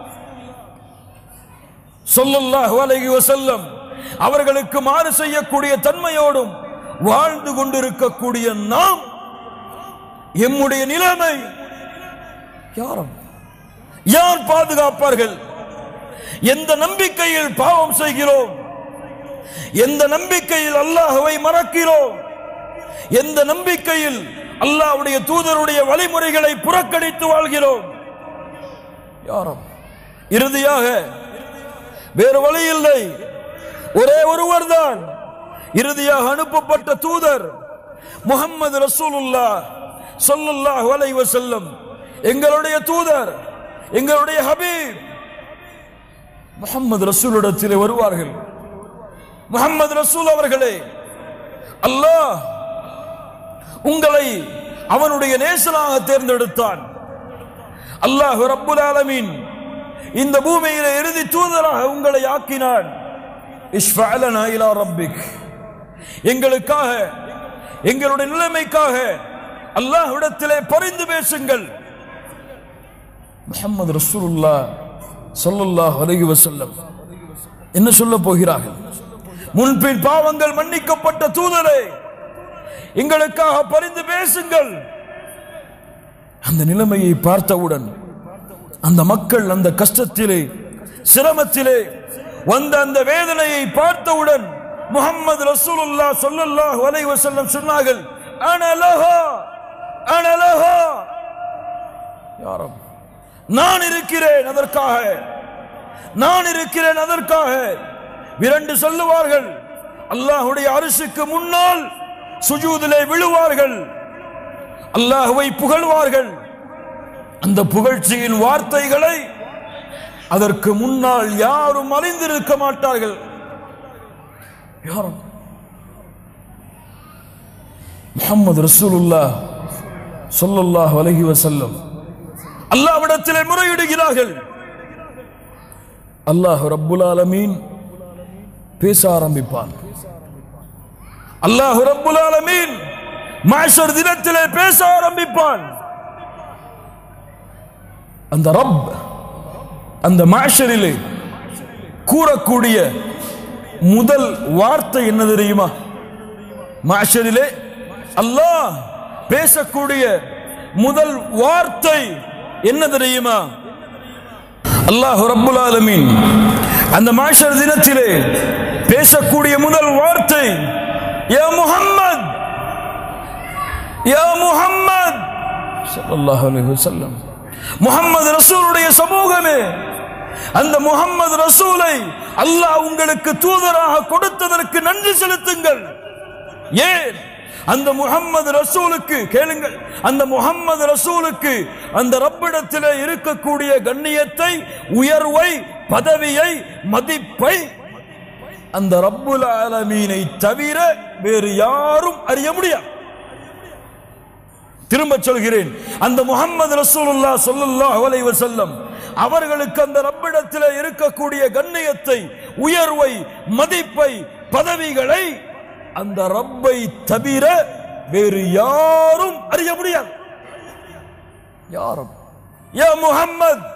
சொல்லல்லாஹு அலைஹி வஸல்லம் அவர்களுக்கு மாறு செய்யக்கூடிய தன்மையோடும் வாழ்ந்து கொண்டிருக்கக்கூடிய நாம் எம்முடைய நிலைமை யாரும் யார் பாதுகாப்பார்கள் எந்த நம்பிக்கையில் பாவம் செய்கிறோம் எந்த நம்பிக்கையில் அல்லாஹ்வை மறக்கிறோம் எந்த நம்பிக்கையில் அல்லாஹ்வுடைய தூதருடைய வழிமுறைகளை புறக்கணித்து வாழ்கிறோம் யாரும் இறுதியாக வேறு வழி இல்லை ஒரே ஒருவர் தான் இறுதியாக அனுப்பப்பட்ட தூதர் முகம்மது ரசூலுல்லா ஸல்லல்லாஹு அலைஹி வஸல்லம் எங்களுடைய தூதர் எங்களுடைய ஹபீப் முகம்மது ரசூலிடத்திலே வருவார்கள் முகம்மது ரசூல் அவர்களே அல்லாஹ் உங்களை அவனுடைய நேசனாக தேர்ந்தெடுத்தான் அல்லாஹ் ரப்புல் ஆலமீன் இந்த பூமியில இறுதி தூதராக உங்களை ஆக்கினான் இஷ்ஃபஅ லனா இலா ரப்பிக் எங்களுக்காக எங்களுடைய நிலைமைக்காக அல்லாஹ்விடத்திலே பரிந்து பேசுங்கள் முஹம்மது ரசூலுல்லா ஸல்லல்லாஹு அலைஹி வஸல்லம் என்ன சொல்ல போகிறார்கள் முன்பின் பாவங்கள் மன்னிக்கப்பட்ட தூதரே எங்களுக்காக பரிந்து பேசுங்கள் அந்த நிலைமையை பார்த்தவுடன் அந்த மக்கள் அந்த கஷ்டத்திலே சிரமத்திலே வந்த அந்த வேதனையை பார்த்தவுடன் முகம்மது ரசூலுல்லா ஸல்லல்லாஹு அலைஹி வஸல்லம் சொன்னார்கள் அனலஹா அனலஹா யாரும் நான் இருக்கிறேன் அதற்காக நான் இருக்கிறேன் அதற்காக விரண்டு சொல்லுவார்கள் அல்லாஹ்வுடைய அரிசுக்கு முன்னால் சுஜூதிலே விழுவார்கள் அல்லாஹ்வை புகழ்வார்கள் அந்த புகழ்ச்சியின் வார்த்தைகளை அதற்கு முன்னால் யாரும் அறிந்திருக்க மாட்டார்கள் யாரும் முகமது ரசூலுல்லா சொல்லல்லாஹு அலைஹி வஸல்லம் அல்லாஹ்விடத்திலே முறையிடுகிறார்கள் அல்லாஹ் ரப்புல் ஆலமீன் பேச ஆரம்பிப்பான் அல்லாஹ் ரப்புல் ஆலமீன் மாஷர் தினத்திலே பேச ஆரம்பிப்பான் அந்த ரப் அந்த மாஷரிலே கூறக்கூடிய முதல் வார்த்தை என்ன தெரியுமா மாஷரிலே அல்லாஹ் பேசக்கூடிய முதல் வார்த்தை என்ன தெரியுமா அல்லாஹ் ரப்புல் ஆலமீன் அந்த மாஷர் தினத்திலே பேசக்கூடிய முதல் வார்த்தை யா முஹம்மத் யா முஹம்மத் ஸல்லல்லாஹு அலைஹி வஸல்லம் முஹம்மது ரசூலுடைய சமூகமே அந்த முஹம்மது ரசூலை அல்லாஹ் உங்களுக்கு தூதராக கொடுத்ததற்கு நன்றி செலுத்துங்கள் ஏன் அந்த முஹம்மது ரசூலுக்கு கேளுங்கள் அந்த முஹம்மது ரசூலுக்கு அந்த ரப்பிடத்திலே இருக்கக்கூடிய கண்ணியத்தை உயர்வை பதவியை மதிப்பை அந்த ரப்புல் ஆலமீனை தவிர வேறு யாரும் அறிய முடியாது திரும்ப சொல்கிறேன் அந்த முகம்மது ரசூலுல்லா ஸல்லல்லாஹு அலைஹி வஸல்லம் அவர்களுக்கு அந்த ரப்பிடத்தில் இருக்கக்கூடிய கண்ணியத்தை உயர்வை மதிப்பை பதவிகளை அந்த ரப்பை தவிர வேறு யாரும் அறிய முடியாது யாரும் யா முஹம்மத்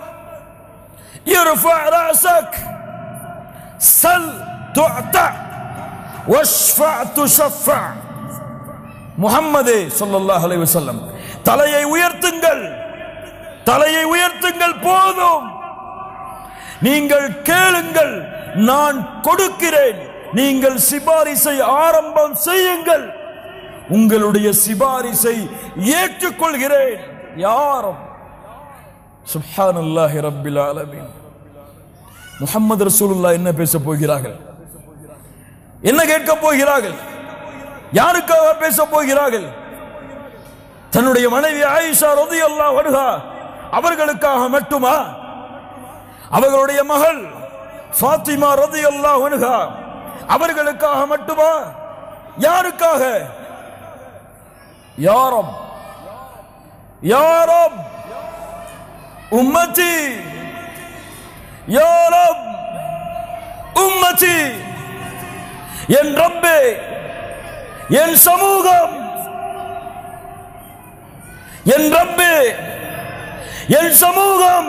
ارفع رأسك سل تعطى واشفع تشفع முஹம்மதே ஸல்லல்லாஹு அலைஹி வஸல்லம் தலையை உயர்த்துங்கள் தலையை உயர்த்துங்கள் போதும் நீங்கள் கேளுங்கள் நான் கொடுக்கிறேன் நீங்கள் சிபாரிசை ஆரம்பம் செய்யுங்கள் உங்களுடைய சிபாரிசை ஏற்றுக்கொள்கிறேன் யாரும் சுப்ஹானல்லாஹி ரப்பில் ஆலமீன் முஹம்மது ரசூலுல்லாஹ் என்ன பேச போகிறார்கள் என்ன கேட்க போகிறார்கள் யாருக்காக பேச போகிறார்கள் தன்னுடைய மனைவி ஆயிஷா ரலியல்லாஹு அன்ஹா அவர்களுக்காக மட்டுமா அவர்களுடைய மகள் ஃபாத்திமா ரலியல்லாஹு அன்ஹா அவர்களுக்காக மட்டுமா யாருக்காக யாரம் யாரம் உம்மதி யாரம் உம்மதி என் ரப்பே என் சமூகம் என் ரப்பே என் சமூகம்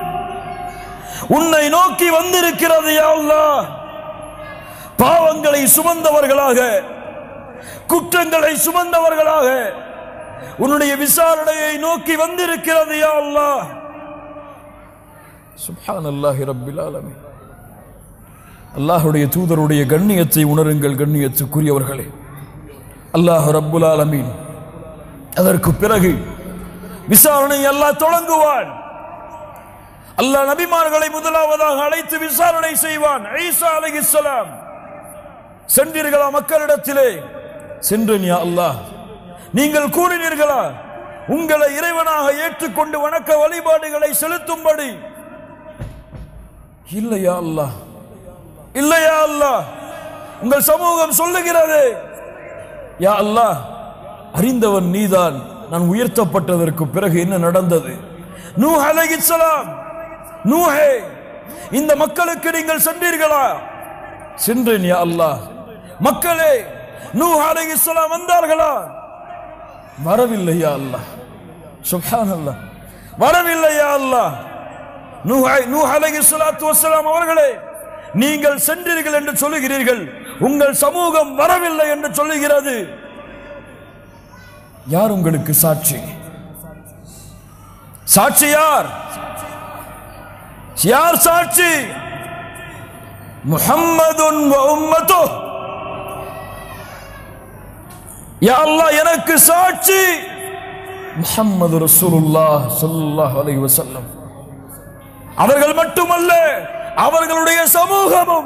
உன்னை நோக்கி வந்திருக்கிறது யா அல்லாஹ் பாவங்களை சுமந்தவர்களாக குற்றங்களை சுமந்தவர்களாக உன்னுடைய விசாரணையை நோக்கி வந்திருக்கிறது யா அல்லாஹ் சுப்ஹானல்லாஹி ரப்பில் ஆலமீன் அல்லாஹ்வுடைய தூதருடைய கண்ணியத்தை உணருங்கள் கண்ணியத்துக்குரியவர்களே அல்லாஹ் ரப்புல் ஆலமீன் அதற்கு பிறகு விசாரணை அல்லாஹ் தொடங்குவான் அல்லாஹ் நபிமார்களை முதலாவதாக அழைத்து விசாரணை செய்வான் ஈசா அலைஹிஸ்ஸலாம் சென்றீர்களா மக்களிடத்திலே சென்றேன் யா அல்லாஹ் நீங்கள் கூறினீர்களா உங்களை இறைவனாக ஏற்றுக்கொண்டு வணக்க வழிபாடுகளை செலுத்தும்படி இல்லையா அல்லாஹ் இல்லையா அல்லாஹ் உங்கள் சமூகம் சொல்லுகிறது யா அல்லாஹ் அறிந்தவன் நீதான் நான் உயர்த்தப்பட்டதற்கு பிறகு என்ன நடந்தது நூ அலைஹிஸ்ஸலாம் நூஹே இந்த மக்களுக்கு நீங்கள் சென்றீர்களா சென்றேன் யா அல்லாஹ் மக்களே நூ அலைஹிஸ்ஸலாம் வந்தார்களா வரவில்லையா அல்லாஹ் சுப்ஹானல்லாஹ் வரவில்லையா அல்லாஹ் நூஹ் நூஹ் அலைஹிஸ்ஸலாத்து வஸ்ஸலாம் அவர்களே நீங்கள் சென்றீர்கள் என்று சொல்லுகிறீர்கள் உங்கள் சமூகம் வரவில்லை என்று சொல்லுகிறது யார் உங்களுக்கு சாட்சி சாட்சி யார் யார் சாட்சி முஹம்மதுன் வ உம்மத்து யா அல்லாஹ் எனக்கு சாட்சி முஹம்மது ரசூலுல்லாஹ் ஸல்லல்லாஹு அலைஹி வஸல்லம் அவர்கள் மட்டுமல்ல அவர்களுடைய சமூகமும்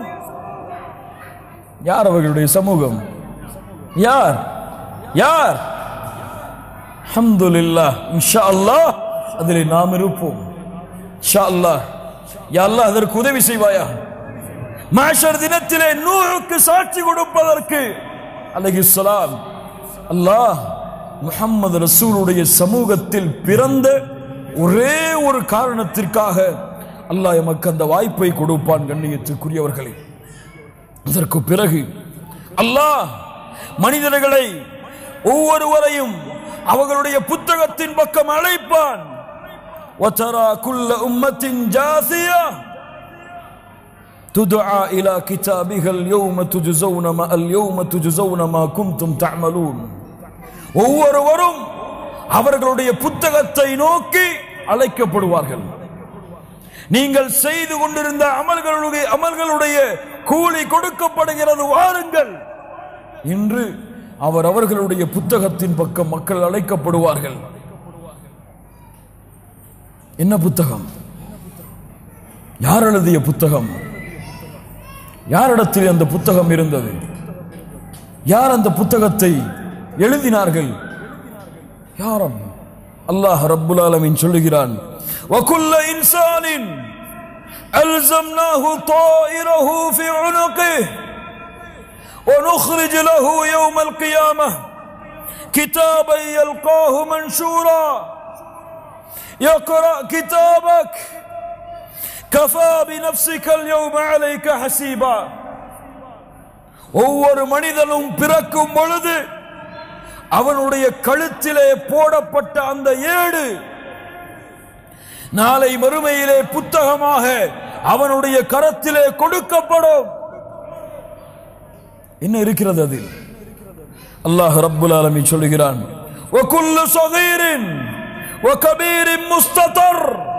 யார் அவர்களுடைய சமூகம் யார் யார் அல்ஹம்துலில்லாஹ் இன்ஷா அல்லாஹ் அதிலே நாம் இருப்போம் இன்ஷா அல்லாஹ் யா அல்லாஹ் அதற்கு உதவி செய்வாயா மாஷர் தினத்திலே நூறுக்கு சாட்சி கொடுப்பதற்கு அலைஹிஸ்ஸலாம் அல்லாஹ் முஹம்மது ரசூலுடைய சமூகத்தில் பிறந்த ஒரே ஒரு காரணத்திற்காக அல்லாஹ் எமக்கு அந்த வாய்ப்பை கொடுப்பான் கண்ணியத்திற்குரியவர்களே அதற்கு பிறகு அல்லாஹ் மனிதர்களை ஒவ்வொருவரையும் அவர்களுடைய புத்தகத்தின் பக்கம் அழைப்பான் وترى كل أمة جاثية تدعى إلى كتابها اليوم تجزون ما اليوم تجزون ما كنتم تعملون ஒவ்வொருவரும் அவர்களுடைய புத்தகத்தை நோக்கி அழைக்கப்படுவார்கள் நீங்கள் செய்து கொண்டிருந்த அமல்களுடைய அமல்களுடைய கூலி கொடுக்கப்படுகிறது வாருங்கள் இன்று அவர் அவர்களுடைய புத்தகத்தின் பக்கம் மக்கள் அழைக்கப்படுவார்கள் என்ன புத்தகம் யார் எழுதிய புத்தகம் யாரிடத்தில் அந்த புத்தகம் இருந்தது யார் அந்த புத்தகத்தை எழுதினார்கள் யாரம் அல்லாஹ் ரப்புல் ஆலமீன் சொல்லுகிறான் وكل إنسان ألزمناه طائره في عنقه ونخرج له يوم القيامة كتابا يلقاه منشورا يقرأ كتابك كفى بنفسك اليوم عليك حسيبا ஒவ்வொரு மனிதனும் பிறக்கும் பொழுது அவனுடைய கழுத்திலே போடப்பட்ட அந்த ஏடு நாளை மறுமையிலே புத்தகமாக அவனுடைய கரத்திலே கொடுக்கப்படும் என்ன இருக்கிறது அது அல்லாஹ் ரப்புல் ஆலமீன் சொல்லுகிறான் وكل صغير وكبير مستتر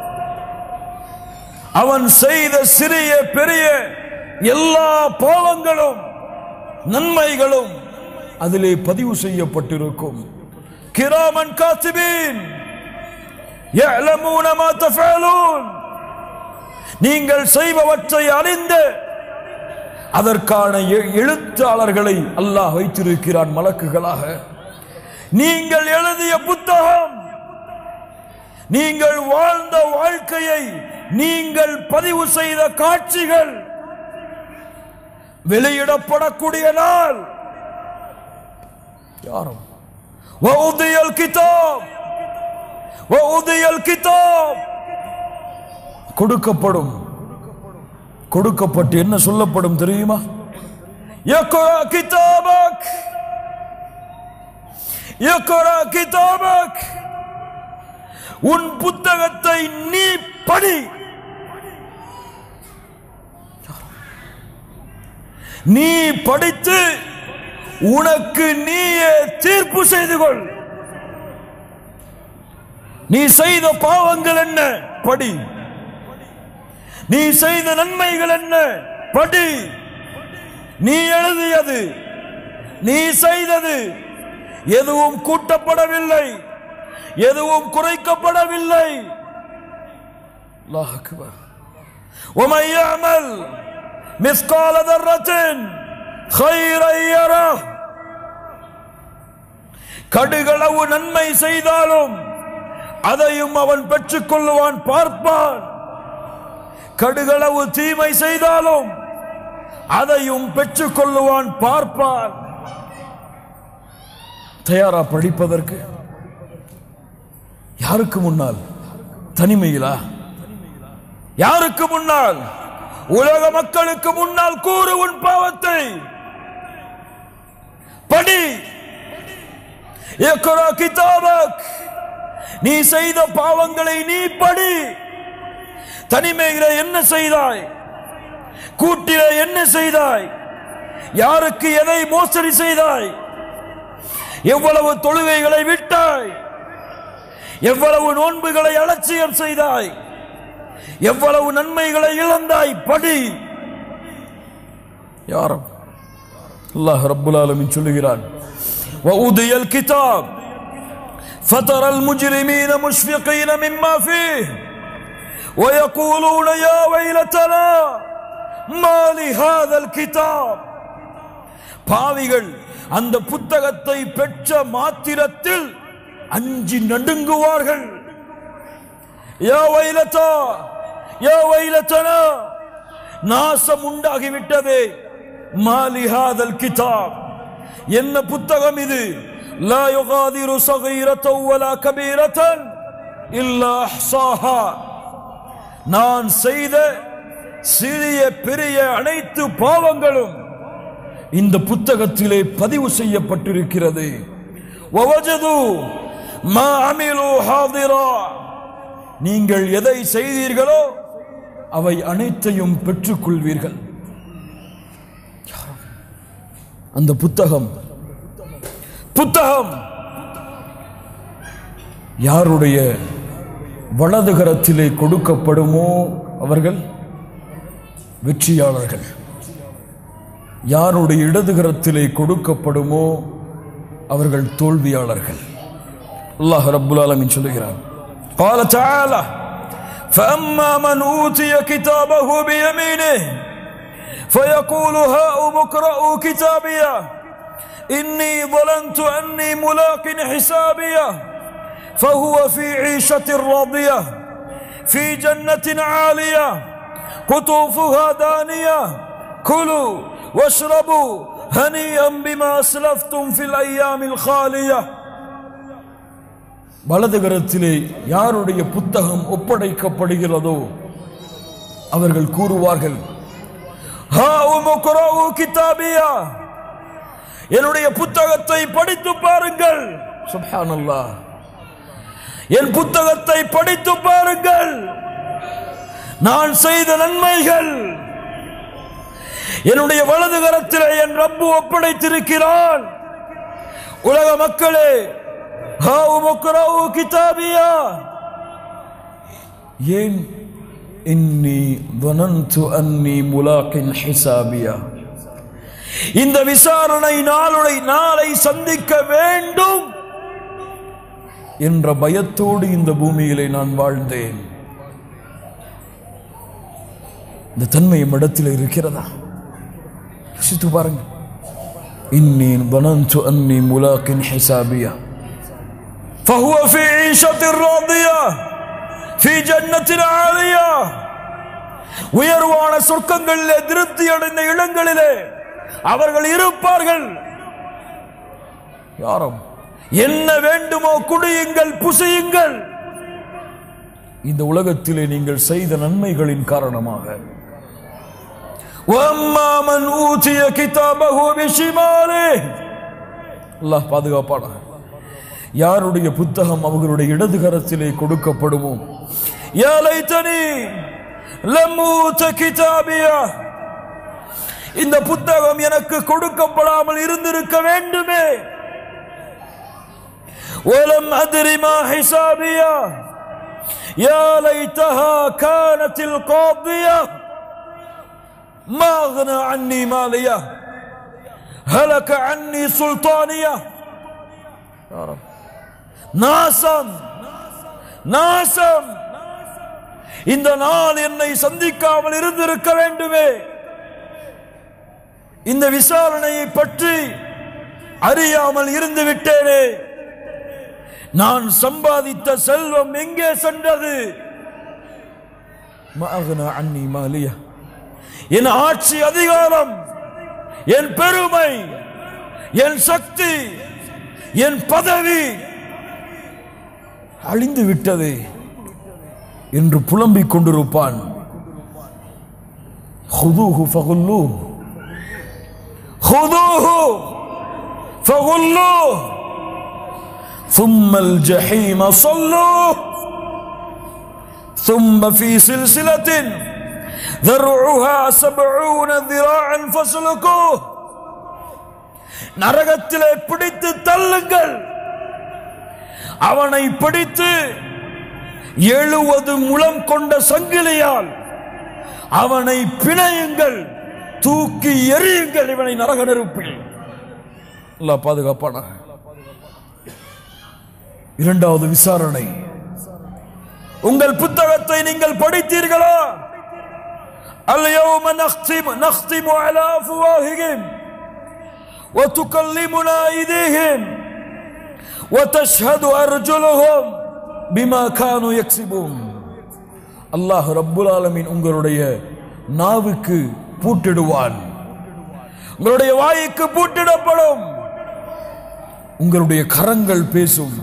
அவன் செய்த சிறிய பெரிய எல்லா பாவங்களும் நன்மைகளும் அதிலே பதிவு செய்யப்பட்டிருக்கும் கிராமன் காத்திபீன் يعلمون ما تفعلون நீங்கள் செய்பவற்றை அறிந்து அதற்கான எ- எழுத்தாளர்களை அல்லாஹ் வைத்திருக்கிறான் மலக்குகளாக நீங்கள் எழுதிய புத்தகம் நீங்கள் வாழ்ந்த வாழ்க்கையை நீங்கள் பதிவு செய்த காட்சிகள் வெளியிடப்படக்கூடிய நாள் யாரும் وأوضي الكتاب وأوضي الكتاب கொடுக்கப்படும் கொடுக்கப்பட்டு என்ன சொல்லப்படும் தெரியுமா يقرأ كتابك يقرأ كتابك உன் புத்தகத்தை நீ படி நீ படித்து உனக்கு நீயே தீர்ப்பு செய்து கொள் நீ செய்த பாவங்கள் என்ன படி நீ செய்த நன்மைகள் என்ன படி நீ எழுதியது நீ செய்தது எதுவும் கூட்டப்படவில்லை எதுவும் குறைக்கப்படவில்லை அல்லாஹ் அக்பர் ومن يعمل مثقال ذرة خيرا يره கடுகளவு நன்மை செய்தாலும் அதையும் அவன் பெற்றுக் கொள்ளுவான் பார்ப்பான் கடுகளவு தீமை செய்தாலும் அதையும் பெற்றுக் கொள்ளுவான் பார்ப்பான் தயாரா படிப்பதற்கு யாருக்கு முன்னால் தனிமையிலா யாருக்கு முன்னால் உலக மக்களுக்கு முன்னால் கூறு உன் பாவத்தை படி இக்ரா கிதாபக் நீ செய்த பாவங்களை நீ படி தனிமையில என்ன செய்தாய் கூட்டில என்ன செய்தாய் யாருக்கு எதை மோசடி செய்தாய் எவ்வளவு தொழுகைகளை விட்டாய் எவ்வளவு நோன்புகளை அலட்சியம் செய்தாய் எவ்வளவு நன்மைகளை இழந்தாய் படி யாரும் அல்லாஹ் ரப்புல் ஆலமீன் சொல்லுகிறான் وأودي الكتاب فترى المجرمين مشفقين مما فيه ويقولون يا ويلتنا ما لهذا الكتاب பாவிகள் அந்த புத்தகத்தை பெற்ற மாத்திரத்தில் அஞ்சி நடுங்குவார்கள் யா வைலத்தா யா வைலத்தனா நாசம் உண்டாகிவிட்டதே மாலிஹாதல் கிதாப் என்ன புத்தகம் இது லா யுகாதிரு சகீரத்தோ வலா கபீரத்தன் இல்லா அஹ்சாஹா நான் செய்த சிறிய பெரிய அனைத்து பாவங்களும் இந்த புத்தகத்திலே பதிவு செய்யப்பட்டிருக்கிறது வவஜது மா அமிலு ஹாதிரா நீங்கள் எதை செய்தீர்களோ அவை அனைத்தையும் பெற்றுக்கொள்வீர்கள் அந்த புத்தகம் புத்தகம் யாருடைய வலதுகரத்திலே கொடுக்கப்படுமோ அவர்கள் வெற்றியாளர்கள் யாருடைய இடதுகரத்திலே கொடுக்கப்படுமோ அவர்கள் தோல்வியாளர்கள் அல்லாஹ் ரப்புல் ஆலமீன் சொல்லுகிறான் قال تعالى فأما من أوتي كتابه بيمينه فيقول هاؤم اقرءوا كتابيه إني ظننت أني ملاق حسابيه فهو في عيشة راضية في جنة عالية قطوفها دانية كلوا واشربوا هنيئا بما أسلفتم في الأيام الخالية வலதுகரத்திலே யாருடைய புத்தகம் ஒப்படைக்கப்படுகிறதோ அவர்கள் கூறுவார்கள் "ஹாஉம் உக்ரஉ கிதாபியா." என்னுடைய புத்தகத்தை படித்து பாருங்கள் சுப்ஹானல்லாஹ் என் புத்தகத்தை படித்து பாருங்கள் நான் செய்த நன்மைகள் என்னுடைய வலது கரத்திலே என் ரப்பு ஒப்படைத்திருக்கிறான் உலக மக்களே ஹாவும் உக்ரவு கிதாபியா ஏன் இன்னி வனந்து அன்னி முலாக்கின் ஹிசாபியா இந்த விசாரணை நாளுடைய நாளை சந்திக்க வேண்டும் என்ற பயத்தோடு இந்த பூமியிலே நான் வாழ்ந்தேன் இந்த தன்மை இடத்தில் இருக்கிறதா யோசித்து பாருங்க இன்னி ظننت أني ملاق حسابية فهو في عيشة راضية في جنة عالية உயர்வான சொர்க்கங்களிலே திருப்தி அடைந்த இடங்களிலே அவர்கள் இருப்பார்கள் யாரும் என்ன வேண்டுமோ குடியுங்கள் புசியுங்கள் இந்த உலகத்திலே நீங்கள் செய்த நன்மைகளின் காரணமாக وَأَمَّا مَنْ أُوتِيَ كِتَابَهُ بِشِمَالِهِ அல்லாஹ் பாதுகாப்பான யாருடைய புத்தகம் அவர்களுடைய இடது கரத்திலே கொடுக்கப்படுமோ யா லைத்தனி லம் ஊத கிதாபியா இந்த புத்தகம் எனக்கு கொடுக்கப்படாமல் இருந்திருக்க வேண்டுமே ولم أدر ما حسابيا يا ليتها كانت القاضية ما أغنى عني مالية هلك عني سلطانية يا رب நாசம் நாசம் இந்த நாள் என்னை சந்திக்காமல் இருந்திருக்க வேண்டுமே இந்த விசாரணையை பற்றி அறியாமல் இருந்து விட்டேனே நான் சம்பாதித்த செல்வம் எங்கே சென்றது மஅக்னா அன்னி மாலியா என் ஆட்சி அதிகாரம் என் பெருமை என் சக்தி என் பதவி அழிந்து விட்டது என்று புலம்பிக் கொண்டிருப்பான் خذوه فغلوه خذوه فغلوه ثم الجحيم صلوه ثم في سلسلة ذرعها سبعون ذراعا فاسلكوه நரகத்திலே பிடித்து தள்ளுங்கள் அவனை பிடித்து எழுவது முழம் கொண்ட சங்கிலியால் அவனை பிணையுங்கள் தூக்கி எறியுங்கள் இவனை நரக நெருப்பில் அல்லாஹ் பாதுகாப்பான இரண்டாவது விசாரணை உங்கள் புத்தகத்தை நீங்கள் படித்தீர்களா اليوم نختم نختم على افواههم وتكلمنا ايديهم وتشهد ارجلهم بما كانوا يكسبون அல்லாஹ் ரப்புல் ஆலமீன் உங்களுடைய நாவுக்கு பூட்டிடுவான் உங்களுடைய வாய்க்கு பூட்டிடப்படும் உங்களுடைய கரங்கள் பேசும்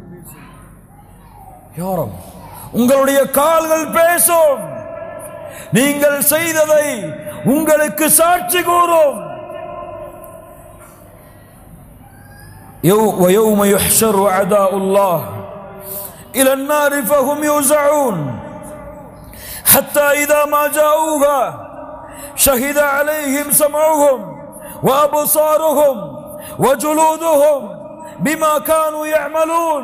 யாரும் உங்களுடைய கால்கள் பேசும் நீங்கள் செய்ததை உங்களுக்கு சாட்சி கூறும் يو- ويوم يحشر أعداء الله إلى النار فهم يوزعون حتى إذا ما جاءوها شهد عليهم سمعهم وأبصارهم وجلودهم بما كانوا يعملون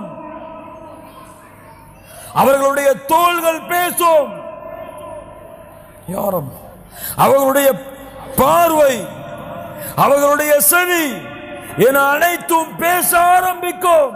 அவர்களுடைய தோள்கள் பேசும் யாரும் அவர்களுடைய பார்வை அவர்களுடைய செவி என அனைத்தும் பேச ஆரம்பிக்கும்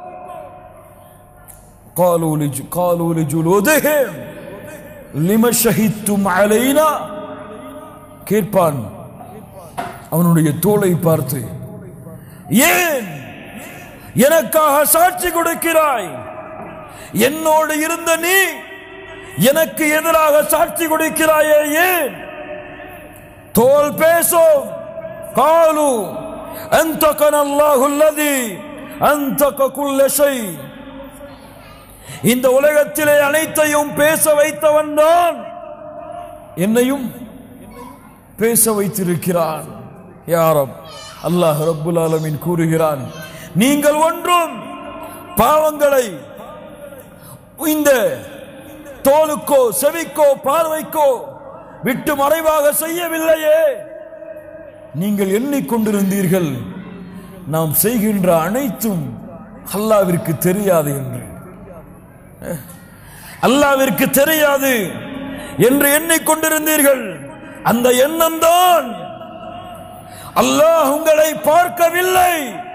قالوا لج... قالوا لجلودهم لما شهدتم علينا கேட்பான் அவனுடைய தோலை பார்த்து ஏன் எனக்காக சாட்சி கொடுக்கிறாய் என்னோடு இருந்த நீ எனக்கு எதிராக சாட்சி கொடுக்கிறாயே ஏன் தோல் பேசும் காலு أنتقنا الله الذي أنتق كل شيء இந்த உலகத்திலே அனைத்தையும் பேச வைத்தவன் தான் என்னையும் பேச வைத்திருக்கிறான் யாரம் அல்லாஹ் ரப்புல் ஆலமீன் கூறுகிறான் நீங்கள் ஒன்றும் பாவங்களை இந்த தோலுக்கோ செவிக்கோ பார்வைக்கோ விட்டு மறைவாக செய்யவில்லையே நீங்கள் எண்ணிக்கொண்டிருந்தீர்கள் நாம் செய்கின்ற அனைத்தும் அல்லாவிற்கு தெரியாது என்று அஹ், அல்லாவிற்கு தெரியாது என்று எண்ணிக்கொண்டிருந்தீர்கள் அந்த எண்ணம் தான் அல்லாஹ் உங்களை பார்க்கவில்லை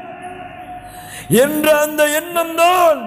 என்ற அந்த எண்ணம் தான்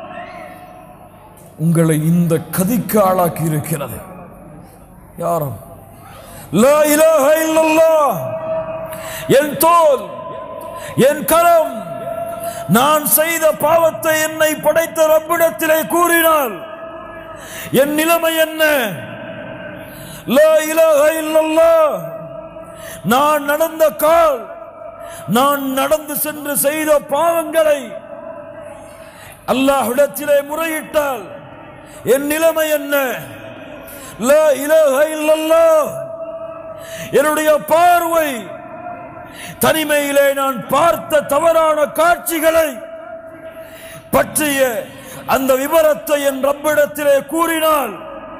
உங்களை இந்த கதிக்கு ஆளாக்கி இருக்கிறது யாரும் லா இலாஹ இல்லல்லாஹ் என் தோல் என் கரம் நான் செய்த பாவத்தை என்னை படைத்த ரப்பிடத்திலே கூறினால் என் நிலைமை என்ன லா இலாஹ இல்லல்லாஹ் நான் நடந்த கால் நான் நடந்து சென்று செய்த பாவங்களை அல்லாஹ்விடத்திலே முறையிட்டால் என் நிலைமை என்ன லா இலாஹ இல்லல்லாஹ் என்னுடைய பார்வை தனிமையிலே நான் பார்த்த தவறான காட்சிகளை பற்றிய அந்த விவரத்தை என் ரப்பிடத்திலே கூறினால்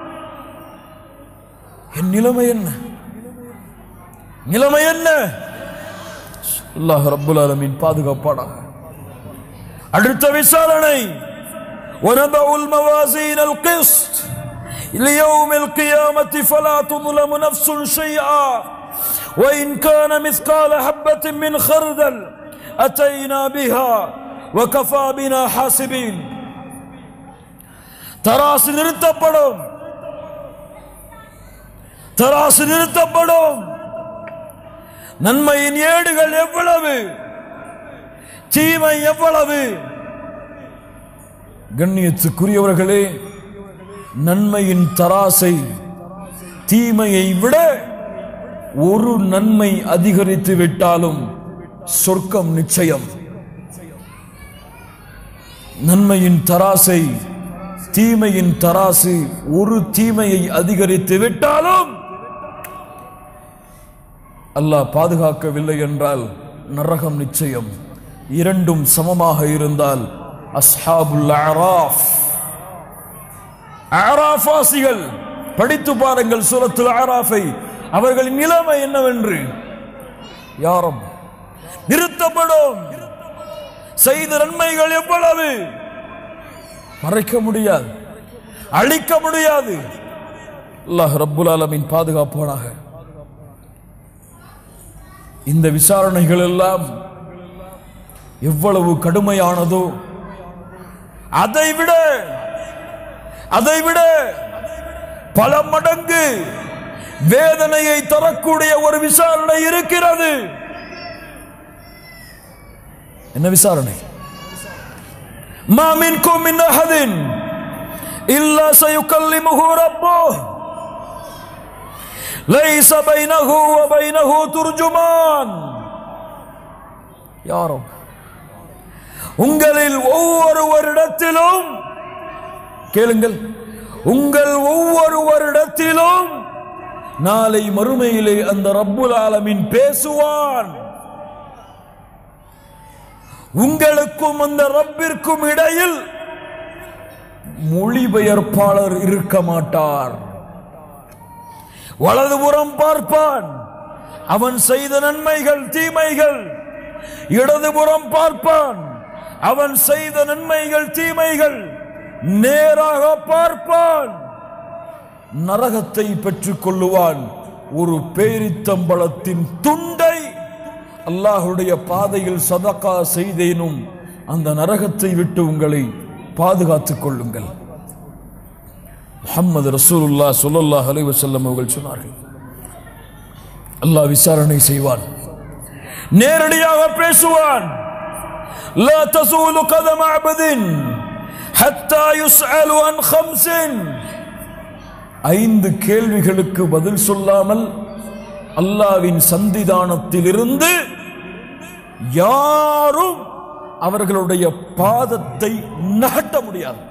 என் நிலைமை என்ன நிலைமை என்ன அல்லாஹ் ரப்புல் ஆலமீன் பாதுகாப்பானாக அடுத்த விசாரணை ونبأ الموازين القسط ليوم القيامة فلا تظلم نفس شيئا وإن كان مثقال حبة من خردل أتينا بها وكفى بنا حاسبين தராசு நிறுத்தப்படும் தராசு நிறுத்தப்படும் நன்மையின் ஏடுகள் எவ்வளவு தீமை எவ்வளவு கண்ணியத்துக்குரியவர்களே நன்மையின் தராசை தீமையை விட ஒரு நன்மை அதிகரித்து விட்டாலும் சொர்க்கம் நிச்சயம் நன்மையின் தராசை தீமையின் தராசு ஒரு தீமையை அதிகரித்து விட்டாலும் அல்லாஹ் பாதுகாக்கவில்லை என்றால் நரகம் நிச்சயம் இரண்டும் சமமாக இருந்தால் அஸ்ஹாபுல் அராஃப் ஆராஃபாசிகள் படித்து பாருங்கள் சூரத்துல் ஆராஃபை அவர்களின் நிலைமை என்னவென்று யாரும் நிறுத்தப்படும் செய்த நன்மைகள் எவ்வளவு மறைக்க முடியாது அழிக்க முடியாது அல்லாஹ் ரப்புல் ஆலமீன் பாதுகாப்பானாக இந்த விசாரணைகள் எல்லாம் எவ்வளவு கடுமையானதோ அதை விட அதை விட பல மடங்கு வேதனையை தரக்கூடிய ஒரு விசாரணை இருக்கிறது என்ன விசாரணை மாமின்கும் மின் அஹதின் இல்லா சயுக்கல்லிமுஹு ரப்புஹ் லைஸ பைனஹு வ பைனஹு துர்ஜுமான் யாரும் உங்களில் ஒவ்வொருவரிடத்திலும் கேளுங்கள் உங்கள் ஒவ்வொருவரிடத்திலும் நாளை மறுமையிலே அந்த ரப்புல் ஆலமீன் பேசுவான் உங்களுக்கும் அந்த ரப்பிற்கும் இடையில் மொழிபெயர்ப்பாளர் இருக்க மாட்டார் வலதுபுறம் பார்ப்பான் அவன் செய்த நன்மைகள் தீமைகள் இடதுபுறம் பார்ப்பான் அவன் செய்த நன்மைகள் தீமைகள் நேராக பார்ப்பான் நரகத்தை பெற்றுக் கொள்ளுவான் ஒரு பேரித்தம்பளத்தின் துண்டை அல்லாஹுடைய பாதையில் சதகா செய்தேனும் அந்த நரகத்தை விட்டு உங்களை பாதுகாத்துக் கொள்ளுங்கள் முஹம்மது ரசூலுல்லா ஸல்லல்லாஹு அலைஹி வஸல்லம் அவர்கள் சொன்னார்கள் அல்லாஹ் விசாரணை செய்வான் நேரடியாக பேசுவான் لا تزول قدم عبد حتى يسأل عن خمس ஐந்து கேள்விகளுக்கு பதில் சொல்லாமல் அல்லாவின் சந்திதானத்திலிருந்து யாரும் அவர்களுடைய பாதத்தை நகட்ட முடியாது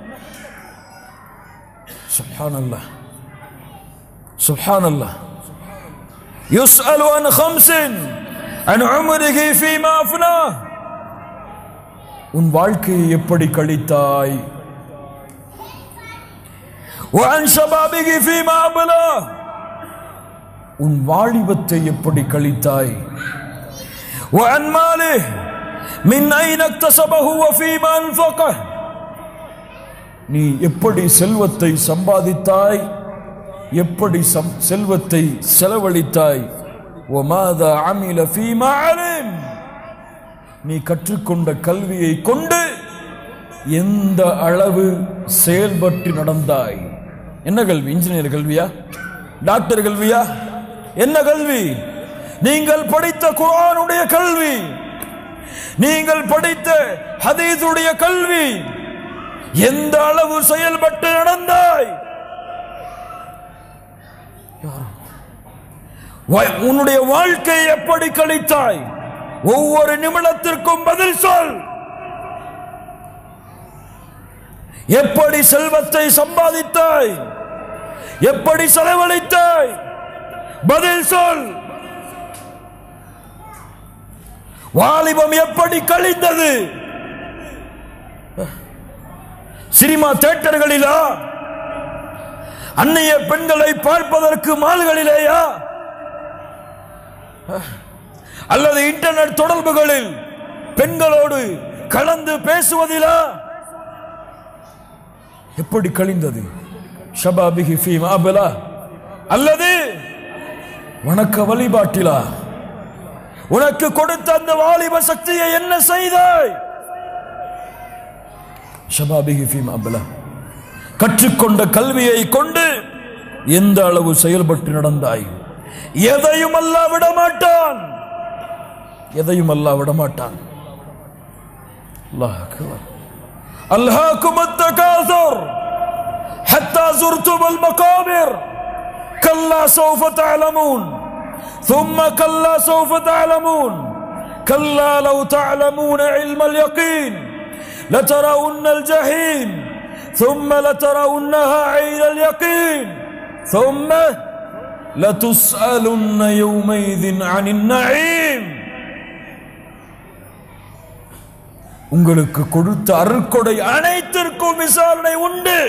சுப்ஹானல்லாஹ் சுப்ஹானல்லாஹ் يسأل عن خمس عن عمره فيما أفناه உன் வாழ்க்கையை எப்படி கழித்தாய் وعن شبابه فيما أبلاه உன் வாலிபத்தை எப்படி கழித்தாய் وعن ماله من أين اكتسبه وفيما أنفقه நீ எப்படி செல்வத்தை சம்பாதித்தாய் எப்படி சம்- செல்வத்தை செலவழித்தாய் وماذا عمل فيما علم நீ கற்றுக்கொண்ட கல்வியை கொண்டு எந்த அளவு செயல்பட்டு நடந்தாய் என்ன கல்வி இன்ஜினியர் கல்வியா டாக்டர் கல்வியா என்ன கல்வி நீங்கள் படித்த குர்ஆனுடைய கல்வி நீங்கள் படித்த ஹதீஸுடைய கல்வி எந்த அளவு செயல்பட்டு நடந்தாய் வ- உன்னுடைய வாழ்க்கை எப்படி கழித்தாய் ஒவ்வொரு நிமிடத்திற்கும் பதில் சொல் எப்படி செல்வத்தை சம்பாதித்தாய் எப்படி செலவழித்தாய் பதில் சொல் வாலிபம் எப்படி கழிந்தது சினிமா தியேட்டர்களிலா அந்நிய பெண்களை பார்ப்பதற்கு மால்களிலேயா அல்லது இன்டர்நெட் தொடர்புகளில் பெண்களோடு கலந்து பேசுவதிலா எப்படி கழிந்தது ஷபாபிஹி ஃபீ மாபலா அல்லது வணக்க வழிபாட்டிலா உனக்கு கொடுத்த அந்த வாலிப சக்தியை என்ன செய்தாய் ஷபாபிஹி ஃபீ மாபலா கற்றுக்கொண்ட கல்வியை கொண்டு எந்த அளவு செயல்பட்டு நடந்தாய் எதையும் அல்லா விட மாட்டான் எதையும் அல்லா விட மாட்டான் அல்லாஹ் அக்பர் ألهاكم التكاثر حتى زرتم المقابر كلا سوف تعلمون ثم كلا سوف تعلمون كلا لو تعلمون علم اليقين لترون الجحيم ثم لترونها عين اليقين ثم لتسألن يومئذ عن النعيم உங்களுக்கு கொடுத்த அருட்கொடை அனைத்திற்கும் விசாரணை உண்டு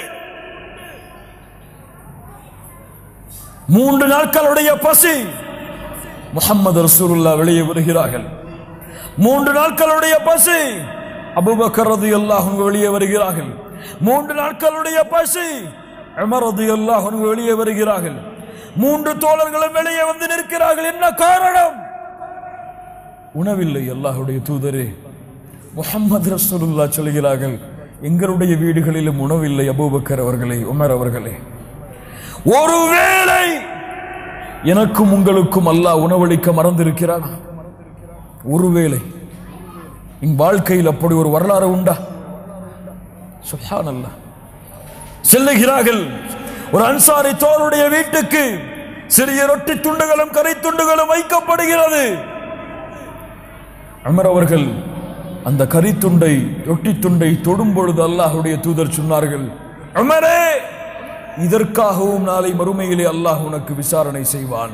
மூன்று நாட்களுடைய பசி முகமது ரசூலுல்லா வெளியே வருகிறார்கள் மூன்று நாட்களுடைய பசி அபுபக்கர் ரலியல்லாஹு அன்ஹு வெளியே வருகிறார்கள் மூன்று நாட்களுடைய பசி உமர் ரலியல்லாஹு அன்ஹு வெளியே வருகிறார்கள் மூன்று தோழர்களும் வெளியே வந்து நிற்கிறார்கள் என்ன காரணம் உணவில்லை அல்லாஹ்வுடைய தூதரே முஹம்மது ரசூலுல்லா சொல்கிறார்கள் எங்களுடைய வீடுகளிலும் உணவில்லை அபூபக்கர் அவர்களே உமர் அவர்களே ஒருவேளை எனக்கும் உங்களுக்கும் அல்லாஹ் உணவளிக்க மறந்திருக்கிறானா ஒருவேளை என் வாழ்க்கையில் அப்படி ஒரு வரலாறு உண்டா சுப்ஹானல்லாஹ் செல்லுகிறார்கள் ஒரு அன்சாரி தோருடைய வீட்டுக்கு சிறிய ரொட்டி துண்டுகளும் கரை துண்டுகளும் வைக்கப்படுகிறது அமர் அவர்கள் அந்த கரித்துண்டை ரொட்டி துண்டை தொடும் பொழுது அல்லாஹுடைய தூதர் சொன்னார்கள் அமரே இதற்காகவும் நாளை மறுமையிலே அல்லாஹ் உனக்கு விசாரணை செய்வான்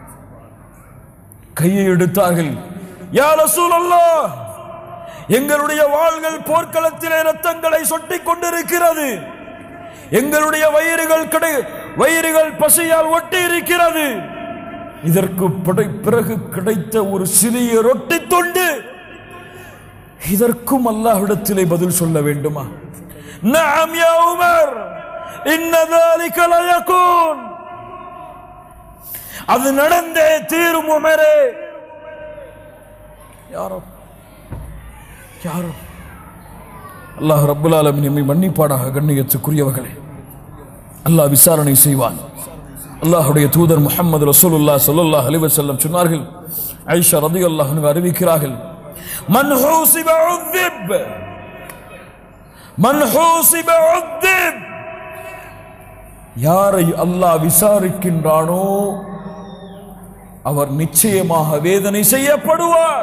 கையை எடுத்தார்கள் யா ரசூலல்லாஹ் எங்களுடைய வாள்கள் போர்க்களத்திலே ரத்தங்களை சொட்டிக் கொண்டிருக்கிறது எங்களுடைய வயிறுகள் கிடை வயிறுகள் பசியால் ஒட்டி இருக்கிறது இதற்கு படை- பிறகு கிடைத்த ஒரு சிறிய ரொட்டி துண்டு இதற்கும் அல்லாஹ்விடத்திலே பதில் சொல்ல வேண்டுமா நஅம் யா உமர் இன்ன ذلك ليكون அது நடந்தே தீரும் உமரே யாரோ யாரோ அல்லாஹ் ரப்புல் ஆலமீன் எம்மை மன்னிப்பாடாக கண்ணியத்துக்குரியவர்களே அல்லாஹ் விசாரணை செய்வான் அல்லாஹ்வுடைய தூதர் முஹம்மது ரசூலுல்லாஹ் ஸல்லல்லாஹு அலைஹி வஸல்லம் சொன்னார்கள் ஆயிஷா ரலியல்லாஹு அன்ஹா அறிவிக்கிறார்கள் மன் ஹூசிப உذிப் மன் ஹூசிப உذிப் யாரை அல்லாஹ் விசாரிக்கின்றானோ அவர் நிச்சயமாக வேதனை செய்யப்படுவார்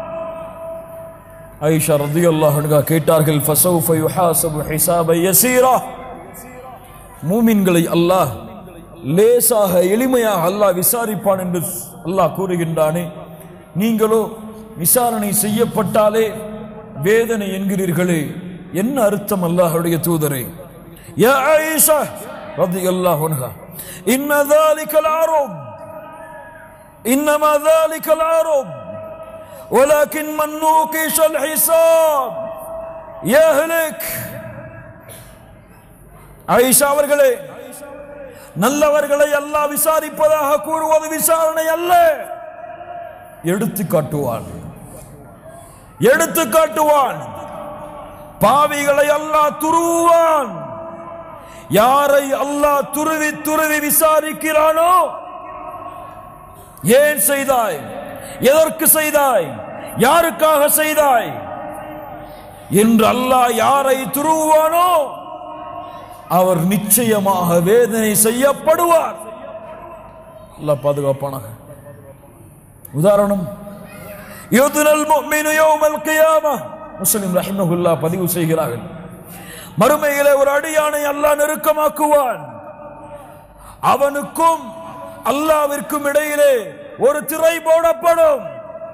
ஐஷா ரலியல்லாஹு அன்ஹா கேட்டார்கள் ஃபஸௌஃப யுஹாசபு ஹிசாப யஸீரா மூமின்களை அல்லாஹ் லேசாக எளிமையாக அல்லாஹ் விசாரிப்பான் என்று அல்லாஹ் கூறுகின்றானே நீங்களோ விசாரணை செய்யப்பட்டாலே வேதனை என்கிறீர்களே என்ன அர்த்தம் அல்லாஹ்வுடைய தூதரே யா ஆயிஷா ரலியல்லாஹு அன்ஹா இன்ன ذلك العرب انما ذلك العرب ولكن من نوقش الحساب يهلك ஆயிஷா அவர்களே நல்லவர்களை அல்லாஹ் விசாரிப்பதாக கூறுவது விசாரணை அல்ல எடுத்து காட்டுவான் எடுத்து காட்டுவான் பாவிகளை அல்லாஹ் துருவான் யாரை அல்லாஹ் துருவி துருவி விசாரிக்கிறானோ ஏன் செய்தாய் எதற்கு செய்தாய் யாருக்காக செய்தாய் என்று அல்லாஹ் யாரை துருவானோ அவர் நிச்சயமாக வேதனை செய்யப்படுவார் அல்லாஹ் பாதுகாப்பானாக உதாரணம் யுதுனல் முஃமினு யௌமல் கியாமா முஸ்லிம் ரஹிமஹுல்லாஹ் பதிவு செய்கிறார்கள் மறுமையிலே ஒரு அடியானை அல்லாஹ் நெருக்கமாக்குவான் அவனுக்கும் அல்லாவிற்கும் இடையிலே ஒரு திரை போடப்படும்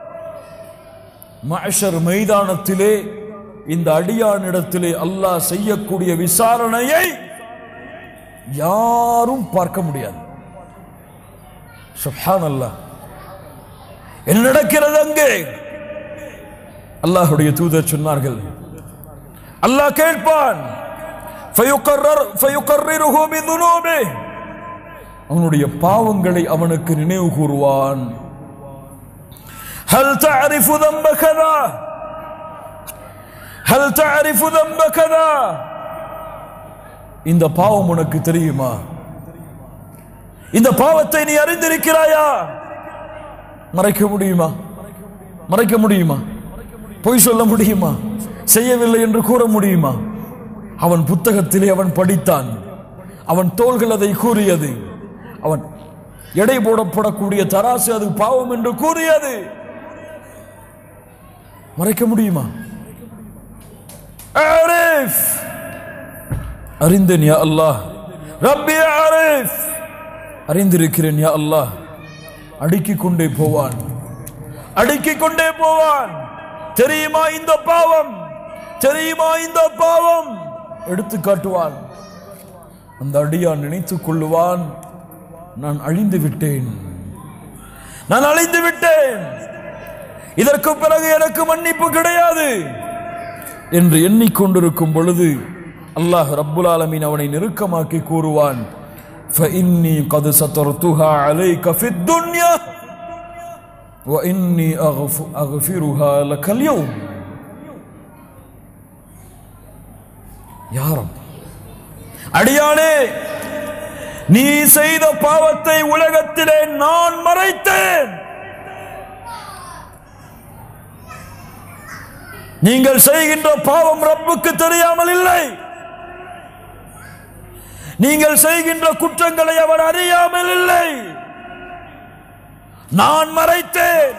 மஹ்ஷர் மைதானத்திலே இந்த அடியானிடத்திலே அல்லாஹ் செய்யக்கூடிய விசாரணையை யாரும் பார்க்க முடியாது சுப்ஹானல்லாஹ் என்ன நடக்கிறது அங்கே அல்லாஹ்வுடைய தூதர் சொன்னார்கள் அல்லாஹ் கேட்பான் فيقرر فيقرره بذنوبه அவனுடைய பாவங்களை அவனுக்கு நினைவு கூறுவான் هل تعرف ذنب كذا هل تعرف ذنب كذا இந்த பாவம் உனக்கு தெரியுமா இந்த பாவத்தை நீ அறிந்திருக்கிறாயா மறைக்க முடியுமா மறைக்க முடியுமா பொய் சொல்ல முடியுமா செய்யவில்லை என்று கூற முடியுமா அவன் புத்தகத்திலே அவன் படித்தான் அவன் தோள்கள் அதை கூறியது அவன் எடை போடப்படக்கூடிய தராசு அது பாவம் என்று கூறியது மறைக்க முடியுமா ஆரிஃப் அறிந்தேன் யா அல்லாஹ் ரப்பி ஆரிஃப் அறிந்திருக்கிறேன் யா அல்லாஹ் அடுக்கிக் கொண்டே போவான் அடுக்கிக் கொண்டே போவான் தெரியுமா இந்த பாவம் தெரியுமா இந்த பாவம் எடுத்து காட்டுவான் அந்த அடியான் நினைத்துக் கொள்ளுவான் நான் அழிந்து விட்டேன் நான் அழிந்து விட்டேன் இதற்கு பிறகு எனக்கு மன்னிப்பு கிடையாது என்று எண்ணிக்கொண்டிருக்கும் பொழுது அல்லாஹ் ரப்புல் ஆலமீன் அவனை நெருக்கமாக்கி கூறுவான் فإني قد سترتها عليك في الدنيا وإني أغف- أغفرها لك اليوم யாரம் அடியானே நீ செய்த பாவத்தை உலகத்திலே நான் மறைத்தேன் நீங்கள் செய்கின்ற பாவம் ரப்புக்கு தெரியாமல் இல்லை நீங்கள் செய்கின்ற குற்றங்களை அவர் அறியாமல் இல்லை நான் மறைத்தேன்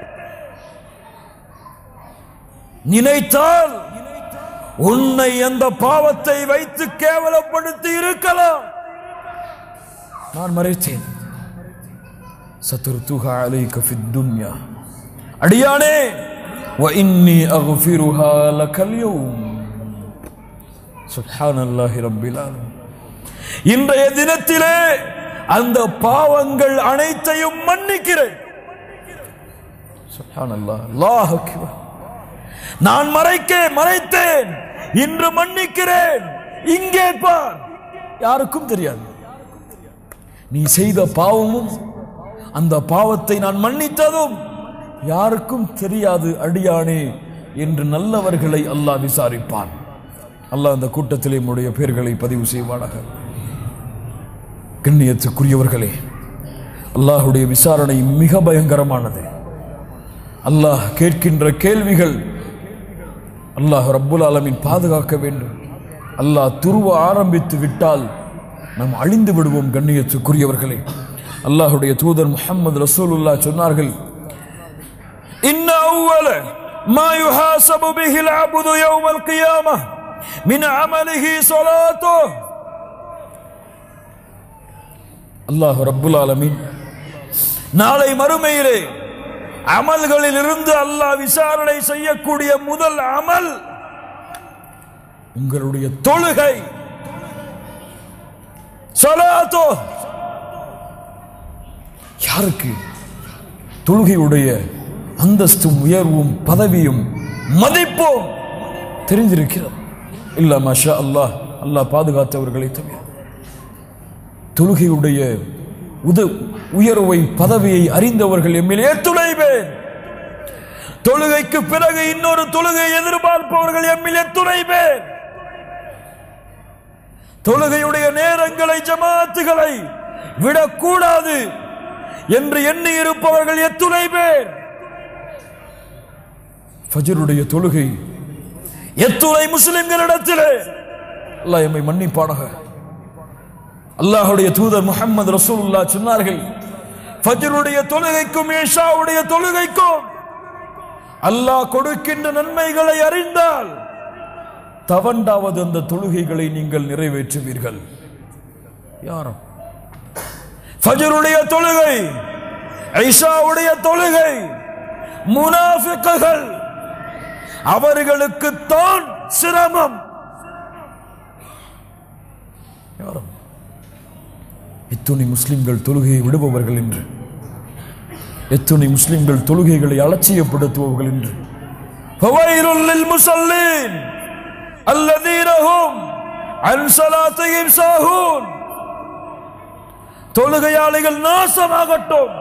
நினைத்தால் உன்னை அந்த பாவத்தை வைத்து கேவலப்படுத்தி இருக்கலாம் நான் மறைத்தேன் சத்துருத்துஹா அலைக ஃபித் துன்யா அடியானே وإني أغفرها لك اليوم سبحان الله رب العالمين இன்றைய தினத்திலே அந்த பாவங்கள் அனைத்தையும் மன்னிக்கிறேன் சுப்ஹானல்லாஹ் அல்லாஹ் அக்பர் நான் மறைக்க மறைத்தேன் இன்று மன்னிக்கிறேன் இங்கே பார் யாருக்கும் தெரியாது நீ செய்த பாவமும் அந்த பாவத்தை நான் மன்னித்ததும் யாருக்கும் தெரியாது அடியானே என்று நல்லவர்களை அல்லாஹ் விசாரிப்பான் அல்லாஹ் அந்த கூட்டத்திலே நம்முடைய பெயர்களை பதிவு செய்வானாக கண்ணியத்துக்குரியவர்களே அல்லாஹுடைய விசாரணை மிக பயங்கரமானது அல்லாஹ் கேட்கின்ற கேள்விகள் அல்லாஹ் ரப்புல் ஆலமீன் பாதுகாக்க வேண்டும் அல்லாஹ் துருவ ஆரம்பித்து விட்டால் நாம் அழிந்து விடுவோம் கண்ணியத்துக்குரியவர்களே அல்லாஹுடைய தூதர் முஹம்மது ரசூலுல்லாஹ் சொன்னார்கள் இன்ன அவ்வல ما يحاسب به العبد يوم القيامة من عمله صلاته அல்லாஹ் ரப்புல் ஆலமீன் நாளை மறுமையிலே அமல்களில் இருந்து அல்லாஹ் விசாரணை செய்யக்கூடிய முதல் அமல் உங்களுடைய தொழுகை சலாத்தோ யாருக்கு தொழுகையுடைய அந்தஸ்தும் உயர்வும் பதவியும் மதிப்பும் தெரிந்திருக்கிறது இல்ல மஷா அல்லாஹ் அல்லாஹ் பாதுகாத்தவர்களை தவிர தொழுகையுடைய உத உயர்வை பதவியை அறிந்தவர்கள் எம்மில் எத்துணை பேர் தொழுகைக்கு பிறகு இன்னொரு தொழுகை எதிர்பார்ப்பவர்கள் எம்மில் எத்துணை பேர் தொழுகையுடைய நேரங்களை ஜமாத்துகளை விடக்கூடாது என்று எண்ணி இருப்பவர்கள் எத்துணை பேர் ஃபஜருடைய தொழுகை எத்துணை முஸ்லிம்களிடத்திலே அல்லாஹ் எம்மை மன்னிப்பானாக அல்லாஹுடைய தூதர் முஹம்மது ரசூலுல்லாஹ் சொன்னார்கள் ஃபஜ்ருடைய தொழுகைக்கும் ஏஷாவுடைய தொழுகைக்கும் அல்லாஹ் கொடுக்கின்ற நன்மைகளை அறிந்தால் தவண்டாவது அந்த தொழுகைகளை நீங்கள் நிறைவேற்றுவீர்கள் யாரும் ஃபஜ்ருடைய தொழுகை ஐஷாவுடைய தொழுகை முனாஃபிக்குகள் அவர்களுக்கு தான் சிரமம் யாரும் எத்துணை முஸ்லிம்கள் தொழுகையை விடுபவர்கள் என்று எத்துணை முஸ்லிம்கள் தொழுகைகளை அலட்சியப்படுத்துபவர்கள் என்று فويل للمصلين الذين هم عن صلاتهم ساهون தொழுகையாளிகள் நாசமாகட்டும்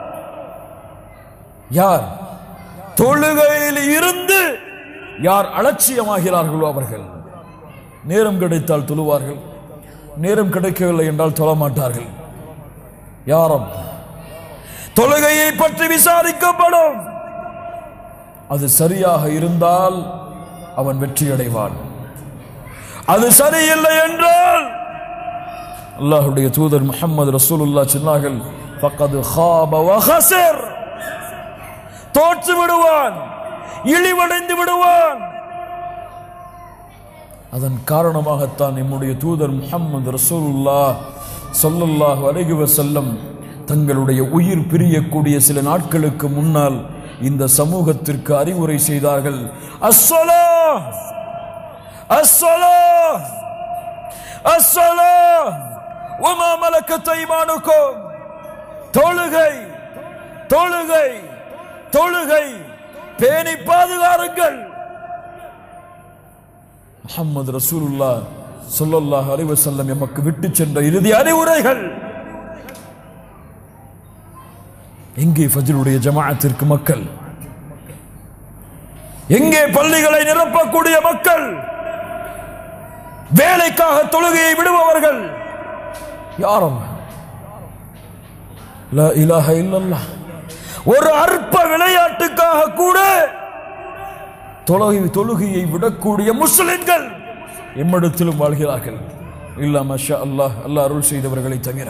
யார் தொழுகையில் இருந்து யார் அலட்சியமாகிறார்களோ அவர்கள் நேரம் கிடைத்தால் தொழுவார்கள் நேரம் கிடைக்கவில்லை என்றால் தொழ மாட்டார்கள் யாரும் தொழுகையை பற்றி விசாரிக்கப்படும் அது சரியாக இருந்தால் அவன் வெற்றி அடைவான் அது சரியில்லை என்றால் அல்லாஹுடைய தூதர் முஹம்மது ரசூலுல்லாஹ் சொன்னார்கள் ஃபக்கது ஹாப வ ஹஸர் தோற்று விடுவான் இழிவடைந்து விடுவான் அதன் காரணமாகத்தான் நம்முடைய தூதர் முஹம்மது ரசூலுல்லாஹ் ஸல்லல்லாஹு அலைஹி வஸல்லம் தங்களுடைய உயிர் பிரியக்கூடிய சில நாட்களுக்கு முன்னால் இந்த சமூகத்திற்கு அறிவுரை செய்தார்கள் அஸ்ஸலா الصلاة الصلاة وما ملكت أيمانكم தொழுகை தொழுகை தொழுகை பேணி பாதுகாருங்கள் முஹம்மது ரசூலுல்லா ஸல்லல்லாஹு அலைஹி வஸல்லம் எமக்கு விட்டு சென்ற இறுதி அறிவுரைகள் எங்கே ஃபஜ்ருடைய ஜமாஅத்திற்கு மக்கள் எங்கே பள்ளிகளை நிரப்பக்கூடிய மக்கள் வேலைக்காக தொழுகையை விடுபவர்கள் யாரும் லா இலாஹ இல்லல்லாஹ் ஒரு அற்ப விளையாட்டுக்காக கூட தொழுகை தொழுகையை விடக்கூடிய முஸ்லிம்கள் எம்மிடத்திலும் வாழ்கிறார்கள் இல்ல மஷா அல்லாஹ் அல்லாஹ் அருள் செய்தவர்களை தவிர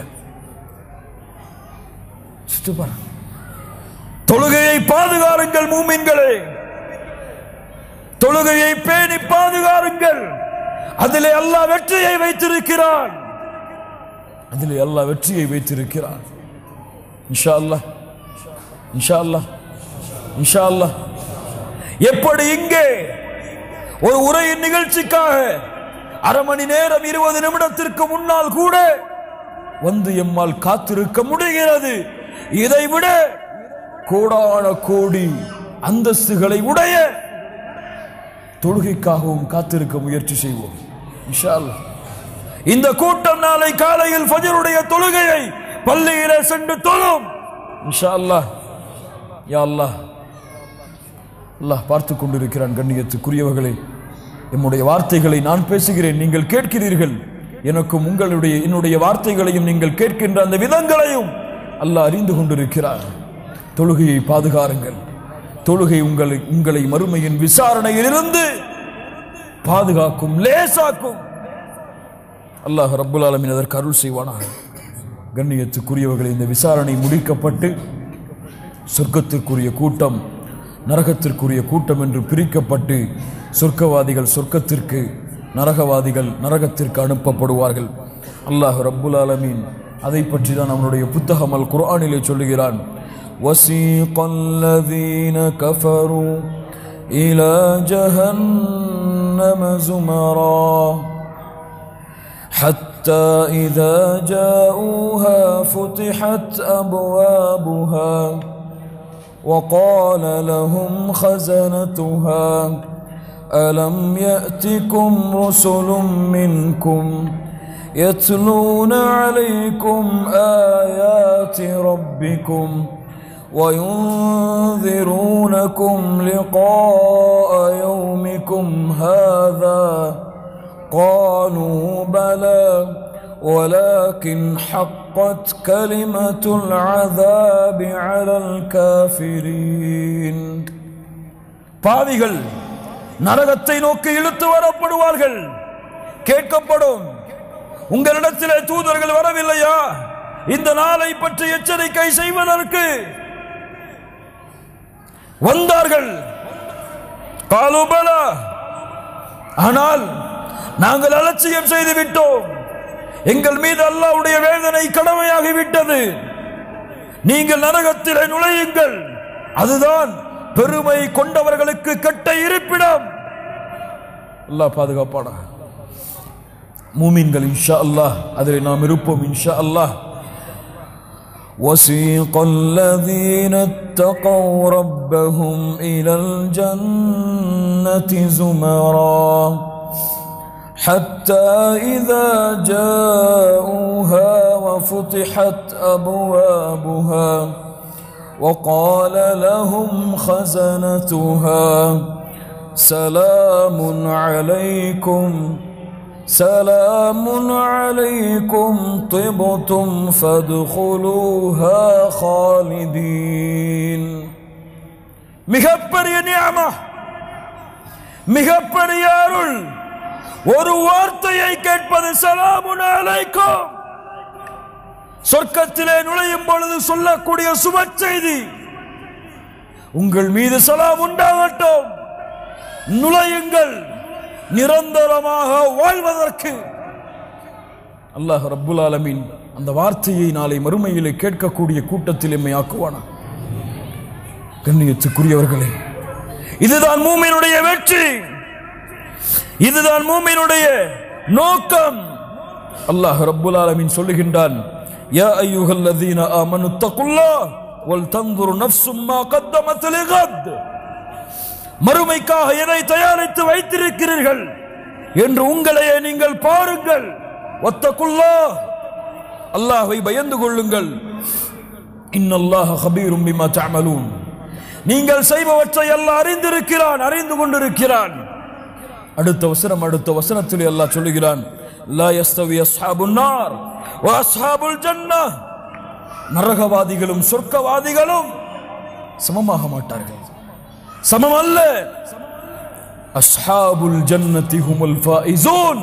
சிட்டு பாரு. தொழுகையை பாதுகாருங்கள் மூமின்களே தொழுகையை பேணி பாதுகாருங்கள் அதிலே அல்லாஹ் வெற்றியை வைத்திருக்கிறான் அதிலே அல்லாஹ் வெற்றியை வைத்திருக்கிறான் இன்ஷா அல்லாஹ் இன்ஷா அல்லாஹ் இன்ஷா அல்லாஹ் எப்படி இங்கே ஒரு உரையின் நிகழ்ச்சிக்காக அரை மணி நேரம் இருபது நிமிடத்திற்கு முன்னால் கூட வந்து எம்மால் காத்திருக்க முடிகிறது இதை விட கோடான கோடி அந்தஸ்துகளை உடைய தொழுகைக்காகவும் காத்திருக்க முயற்சி செய்வோம் இன்ஷா அல்லாஹ். இந்த கூட்டம் நாளை காலையில் ஃபஜருடைய தொழுகையை பள்ளியிலே சென்று தொழும் இன்ஷா அல்லாஹ் யா அல்லாஹ் அல்லாஹ் பார்த்து கொண்டிருக்கிறான் கண்ணியத்துக்குரியவர்களே என்னுடைய வார்த்தைகளை நான் பேசுகிறேன் நீங்கள் கேட்கிறீர்கள் எனக்கும் உங்களுடைய என்னுடைய வார்த்தைகளையும் நீங்கள் கேட்கின்ற அந்த விதங்களையும் அல்லாஹ் அறிந்து கொண்டிருக்கிறார் தொழுகையை பாதுகாருங்கள் தொழுகை உங்களை உங்களை மறுமையின் விசாரணையில் இருந்து பாதுகாக்கும் லேசாக்கும் அல்லாஹ் ரப்புல் ஆலமீன் அதற்கு அருள் செய்வானாக கண்ணியத்துக்குரியவர்கள் இந்த விசாரணை முடிக்கப்பட்டு சொர்க்கத்திற்குரிய கூட்டம் நரகத்திற்குரிய கூட்டம் என்று பிரிக்கப்பட்டு சொர்க்கவாதிகள் சொர்க்கத்திற்கு நரகவாதிகள் நரகத்திற்கு அனுப்பப்படுவார்கள் அல்லாஹ் ரப்புல் ஆலமீன் அதை பற்றி தான் நம்முடைய புத்தகம் அல் குர்ஆனிலே சொல்லுகிறான் وسيق الذين كفروا إلى جهنم زمرًا حتى إذا جاءوها فتحت أبوابها وقال لهم خزنتها ألم يأتكم رسل منكم يتلون عليكم آيات ربكم وينذرونكم لقاء يومكم هذا قالوا بلى ولكن حقت كلمة العذاب على الكافرين பாவிகள் நரகத்தை நோக்கி இழுத்து வரப்படுவார்கள் கேட்கப்படும் உங்களிடத்திலே தூதர்கள் வரவில்லையா இந்த நாளை பற்றி எச்சரிக்கை செய்வதற்கு வந்தார்கள் காலுபலா ஆனால் நாங்கள் அலட்சியம் செய்து விட்டோம் எங்கள் மீது அல்லாஹ்வுடைய வேதனை கடமையாகிவிட்டது நீங்கள் நரகத்திலே நுழையுங்கள் அதுதான் பெருமை கொண்டவர்களுக்கு கெட்ட இருப்பிடம் அல்லாஹ் பாதுகாப்பானா மூமின்கள் இன்ஷா அல்லாஹ் அதில் நாம் இருப்போம் இன்ஷா அல்லாஹ் وسيق الذين اتقوا ربهم إلى الجنة زمرًا حتى إذا جاءوها وفتحت أبوابها وقال لهم خزنتها سلام عليكم سلام عليكم طبتم فادخلوها خالدين மிகப்பெரிய நியமா மிகப்பெரிய அருள் ஒரு வார்த்தையை கேட்பது சலாமுன் அலைக்கும் சொர்க்கத்திலே நுழையும் பொழுது சொல்லக்கூடிய சுப செய்தி உங்கள் மீது சலாம் உண்டாகட்டும் நுழையுங்கள் நிரந்தரமாக வாழ்வதற்கு அல்லாஹ் ரப்புல் ஆலமீன் அந்த வார்த்தையை நாளை மறுமையிலே கேட்கக்கூடிய கூட்டத்தில் எம்மை ஆக்குவானா கண்ணியத்துக்குரியவர்களே இதுதான் மூமினுடைய வெற்றி இதுதான் மூமினுடைய நோக்கம் அல்லாஹ் ரப்புல் ஆலமீன் சொல்லுகின்றான் யா அய்யுஹல்லதீன ஆமனு தகுல்லாஹ் வல் தன்துரு நஃப்சும் மா கத்தமத் லிகத் மறுமைக்காக எதை தயாரித்து வைத்திருக்கிறீர்கள் என்று உங்களையே நீங்கள் பாருங்கள் ஒத்தக்குல்லாஹ் அல்லாஹ்வை பயந்து கொள்ளுங்கள் இன்னல்லாஹ ஹபீரும் பிமா தஅமலூன் நீங்கள் செய்பவற்றை அல்லாஹ் அறிந்திருக்கிறான் அறிந்து கொண்டிருக்கிறான் அடுத்த வசனம் அடுத்த வசனத்தில் அல்லாஹ் சொல்லுகிறான் லா யஸ்தவி அஸ்ஹாபுன் நார் வ அஸ்ஹாபுல் ஜன்னah நரகவாதிகளும் சொர்க்கவாதிகளும் சமமாக மாட்டார்கள் சமம் அல்ல அஸ்ஹாபுல் ஜன்னதி ஹுமுல் ஃபாயிசூன்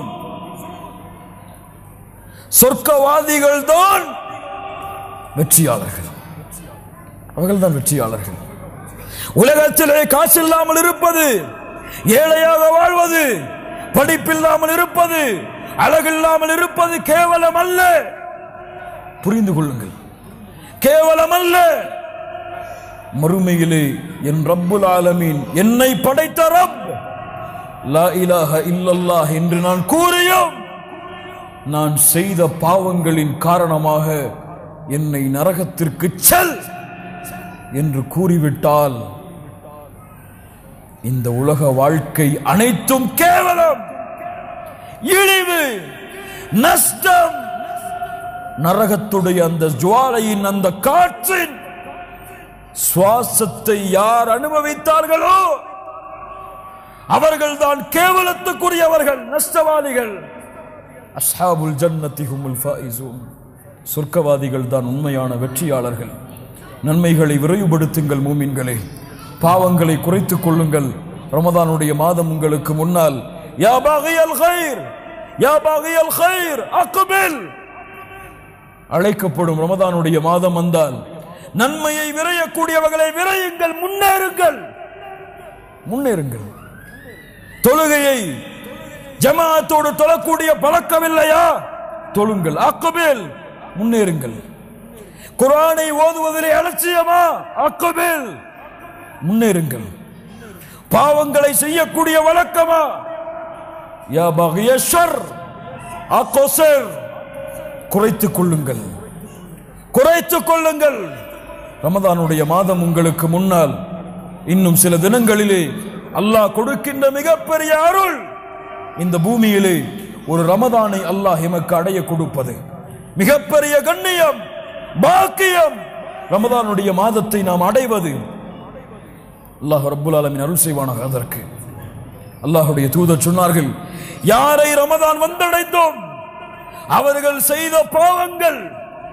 சொர்க்கவாதிகள் தான் வெற்றியாளர்கள் அவர்கள் தான் வெற்றியாளர்கள் உலகத்திலே காசு இல்லாமல் இருப்பது ஏழையாக வாழ்வது படிப்பில்லாமல் இருப்பது அழகில்லாமல் இருப்பது கேவலம் அல்ல புரிந்து கொள்ளுங்கள் கேவலம் அல்ல மறுமையிலே என் ரப்புல் ஆலமீன் என்னை படைத்த ரப் லா இலாஹ இல்லல்லாஹ் என்று நான் கூறியும் நான் செய்த பாவங்களின் காரணமாக என்னை நரகத்திற்கு செல் என்று கூறிவிட்டால் இந்த உலக வாழ்க்கை அனைத்தும் கேவலம் இழிவு நஷ்டம் நரகத்துடைய அந்த ஜுவாலையின் அந்த காற்றின் சுவாசத்தை யார் அனுபவித்தார்களோ அவர்கள்தான் கேவலத்துக்குரியவர்கள் நஷ்டவாதிகள் அஸ்ஹாபுல் ஜன்னதி ஹுமுல் ஃபாயிசூன் சொர்க்கவாதிகள் தான் உண்மையான வெற்றியாளர்கள் நன்மைகளை விரைவுபடுத்துங்கள் மூமின்களே பாவங்களை குறைத்துக் கொள்ளுங்கள் ரமதானுடைய மாதம் உங்களுக்கு முன்னால் யா பாகியல் கைர் யா பாகியல் கைர் அக்பில் அழைக்கப்படும் ரமதானுடைய மாதம் வந்தால் நன்மையை விரையக்கூடியவர்களை விரையுங்கள் முன்னேறுங்கள் முன்னேறுங்கள் தொழுகையை ஜமாத்தோடு தொழக்கூடிய பழக்கம் இல்லையா தொழுங்கள் அக்குபில் முன்னேறுங்கள் குரானை ஓதுவதிலே அலட்சியமா அக்குபில் முன்னேறுங்கள் பாவங்களை செய்யக்கூடிய வழக்கமா யா பகியஷர் அக்கோசர் குறைத்துக் கொள்ளுங்கள் குறைத்துக் கொள்ளுங்கள் ரமதானுடைய மாதம் உங்களுக்கு முன்னால் இன்னும் சில தினங்களிலே அல்லாஹ் கொடுக்கின்ற மிகப்பெரிய அருள் இந்த பூமியிலே ஒரு ரமதானை அல்லாஹ் எமக்கு அடைய கொடுப்பது மிகப்பெரிய கண்ணியம் பாக்கியம் ரமதானுடைய மாதத்தை நாம் அடைவது அல்லாஹ் ரப்புல் ஆலமின் அருள் செய்வானாக அதற்கு அல்லாஹுடைய தூதர் சொன்னார்கள் யாரை ரமதான் வந்தடைந்தோம் அவர்கள் செய்த பாவங்கள்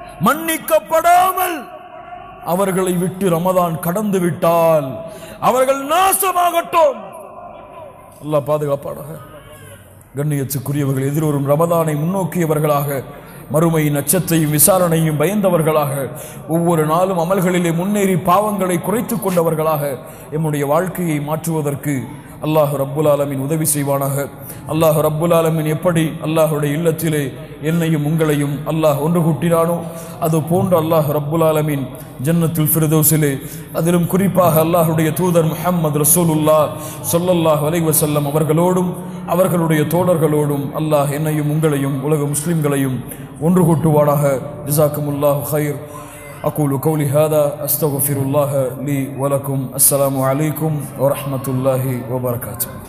மன்னிக்கப்படாமல் அவர்களை விட்டு ரமதான் கடந்து விட்டால் அவர்கள் நாசமாகட்டும் அல்லாஹ் பாதுகாப்பாடாக கண்ணியத்துக்குரியவர்கள் எதிர்வரும் ரமதானை முன்னோக்கியவர்களாக மறுமையின் அச்சத்தையும் விசாரணையும் பயந்தவர்களாக ஒவ்வொரு நாளும் அமல்களிலே முன்னேறி பாவங்களை குறைத்துக் கொண்டவர்களாக எம்முடைய வாழ்க்கையை மாற்றுவதற்கு அல்லாஹ் ரப்புல் ஆலமின் உதவி செய்வானாக அல்லாஹ் ரப்புல் ஆலமின் எப்படி அல்லாஹுடைய இல்லத்திலே என்னையும் உங்களையும் அல்லாஹ் ஒன்று கூட்டினானோ அது போன்று அல்லாஹ் ரப்புல் ஆலமின் ஜன்னத்துல் ஃபிர்தௌஸிலே அதிலும் குறிப்பாக அல்லாஹுடைய தூதர் முஹம்மது ரசூலுல்லா சொல்லல்லாஹ் அலைஹி வஸல்லம் அவர்களோடும் அவர்களுடைய தோழர்களோடும் அல்லாஹ் என்னையும் உங்களையும் உலக முஸ்லிம்களையும் ஒன்று கூட்டுவானாக ஜிசாக்குமுல்லாஹ் ஹைர் أقول قولي هذا أستغفر الله لي ولكم السلام عليكم ورحمة الله وبركاته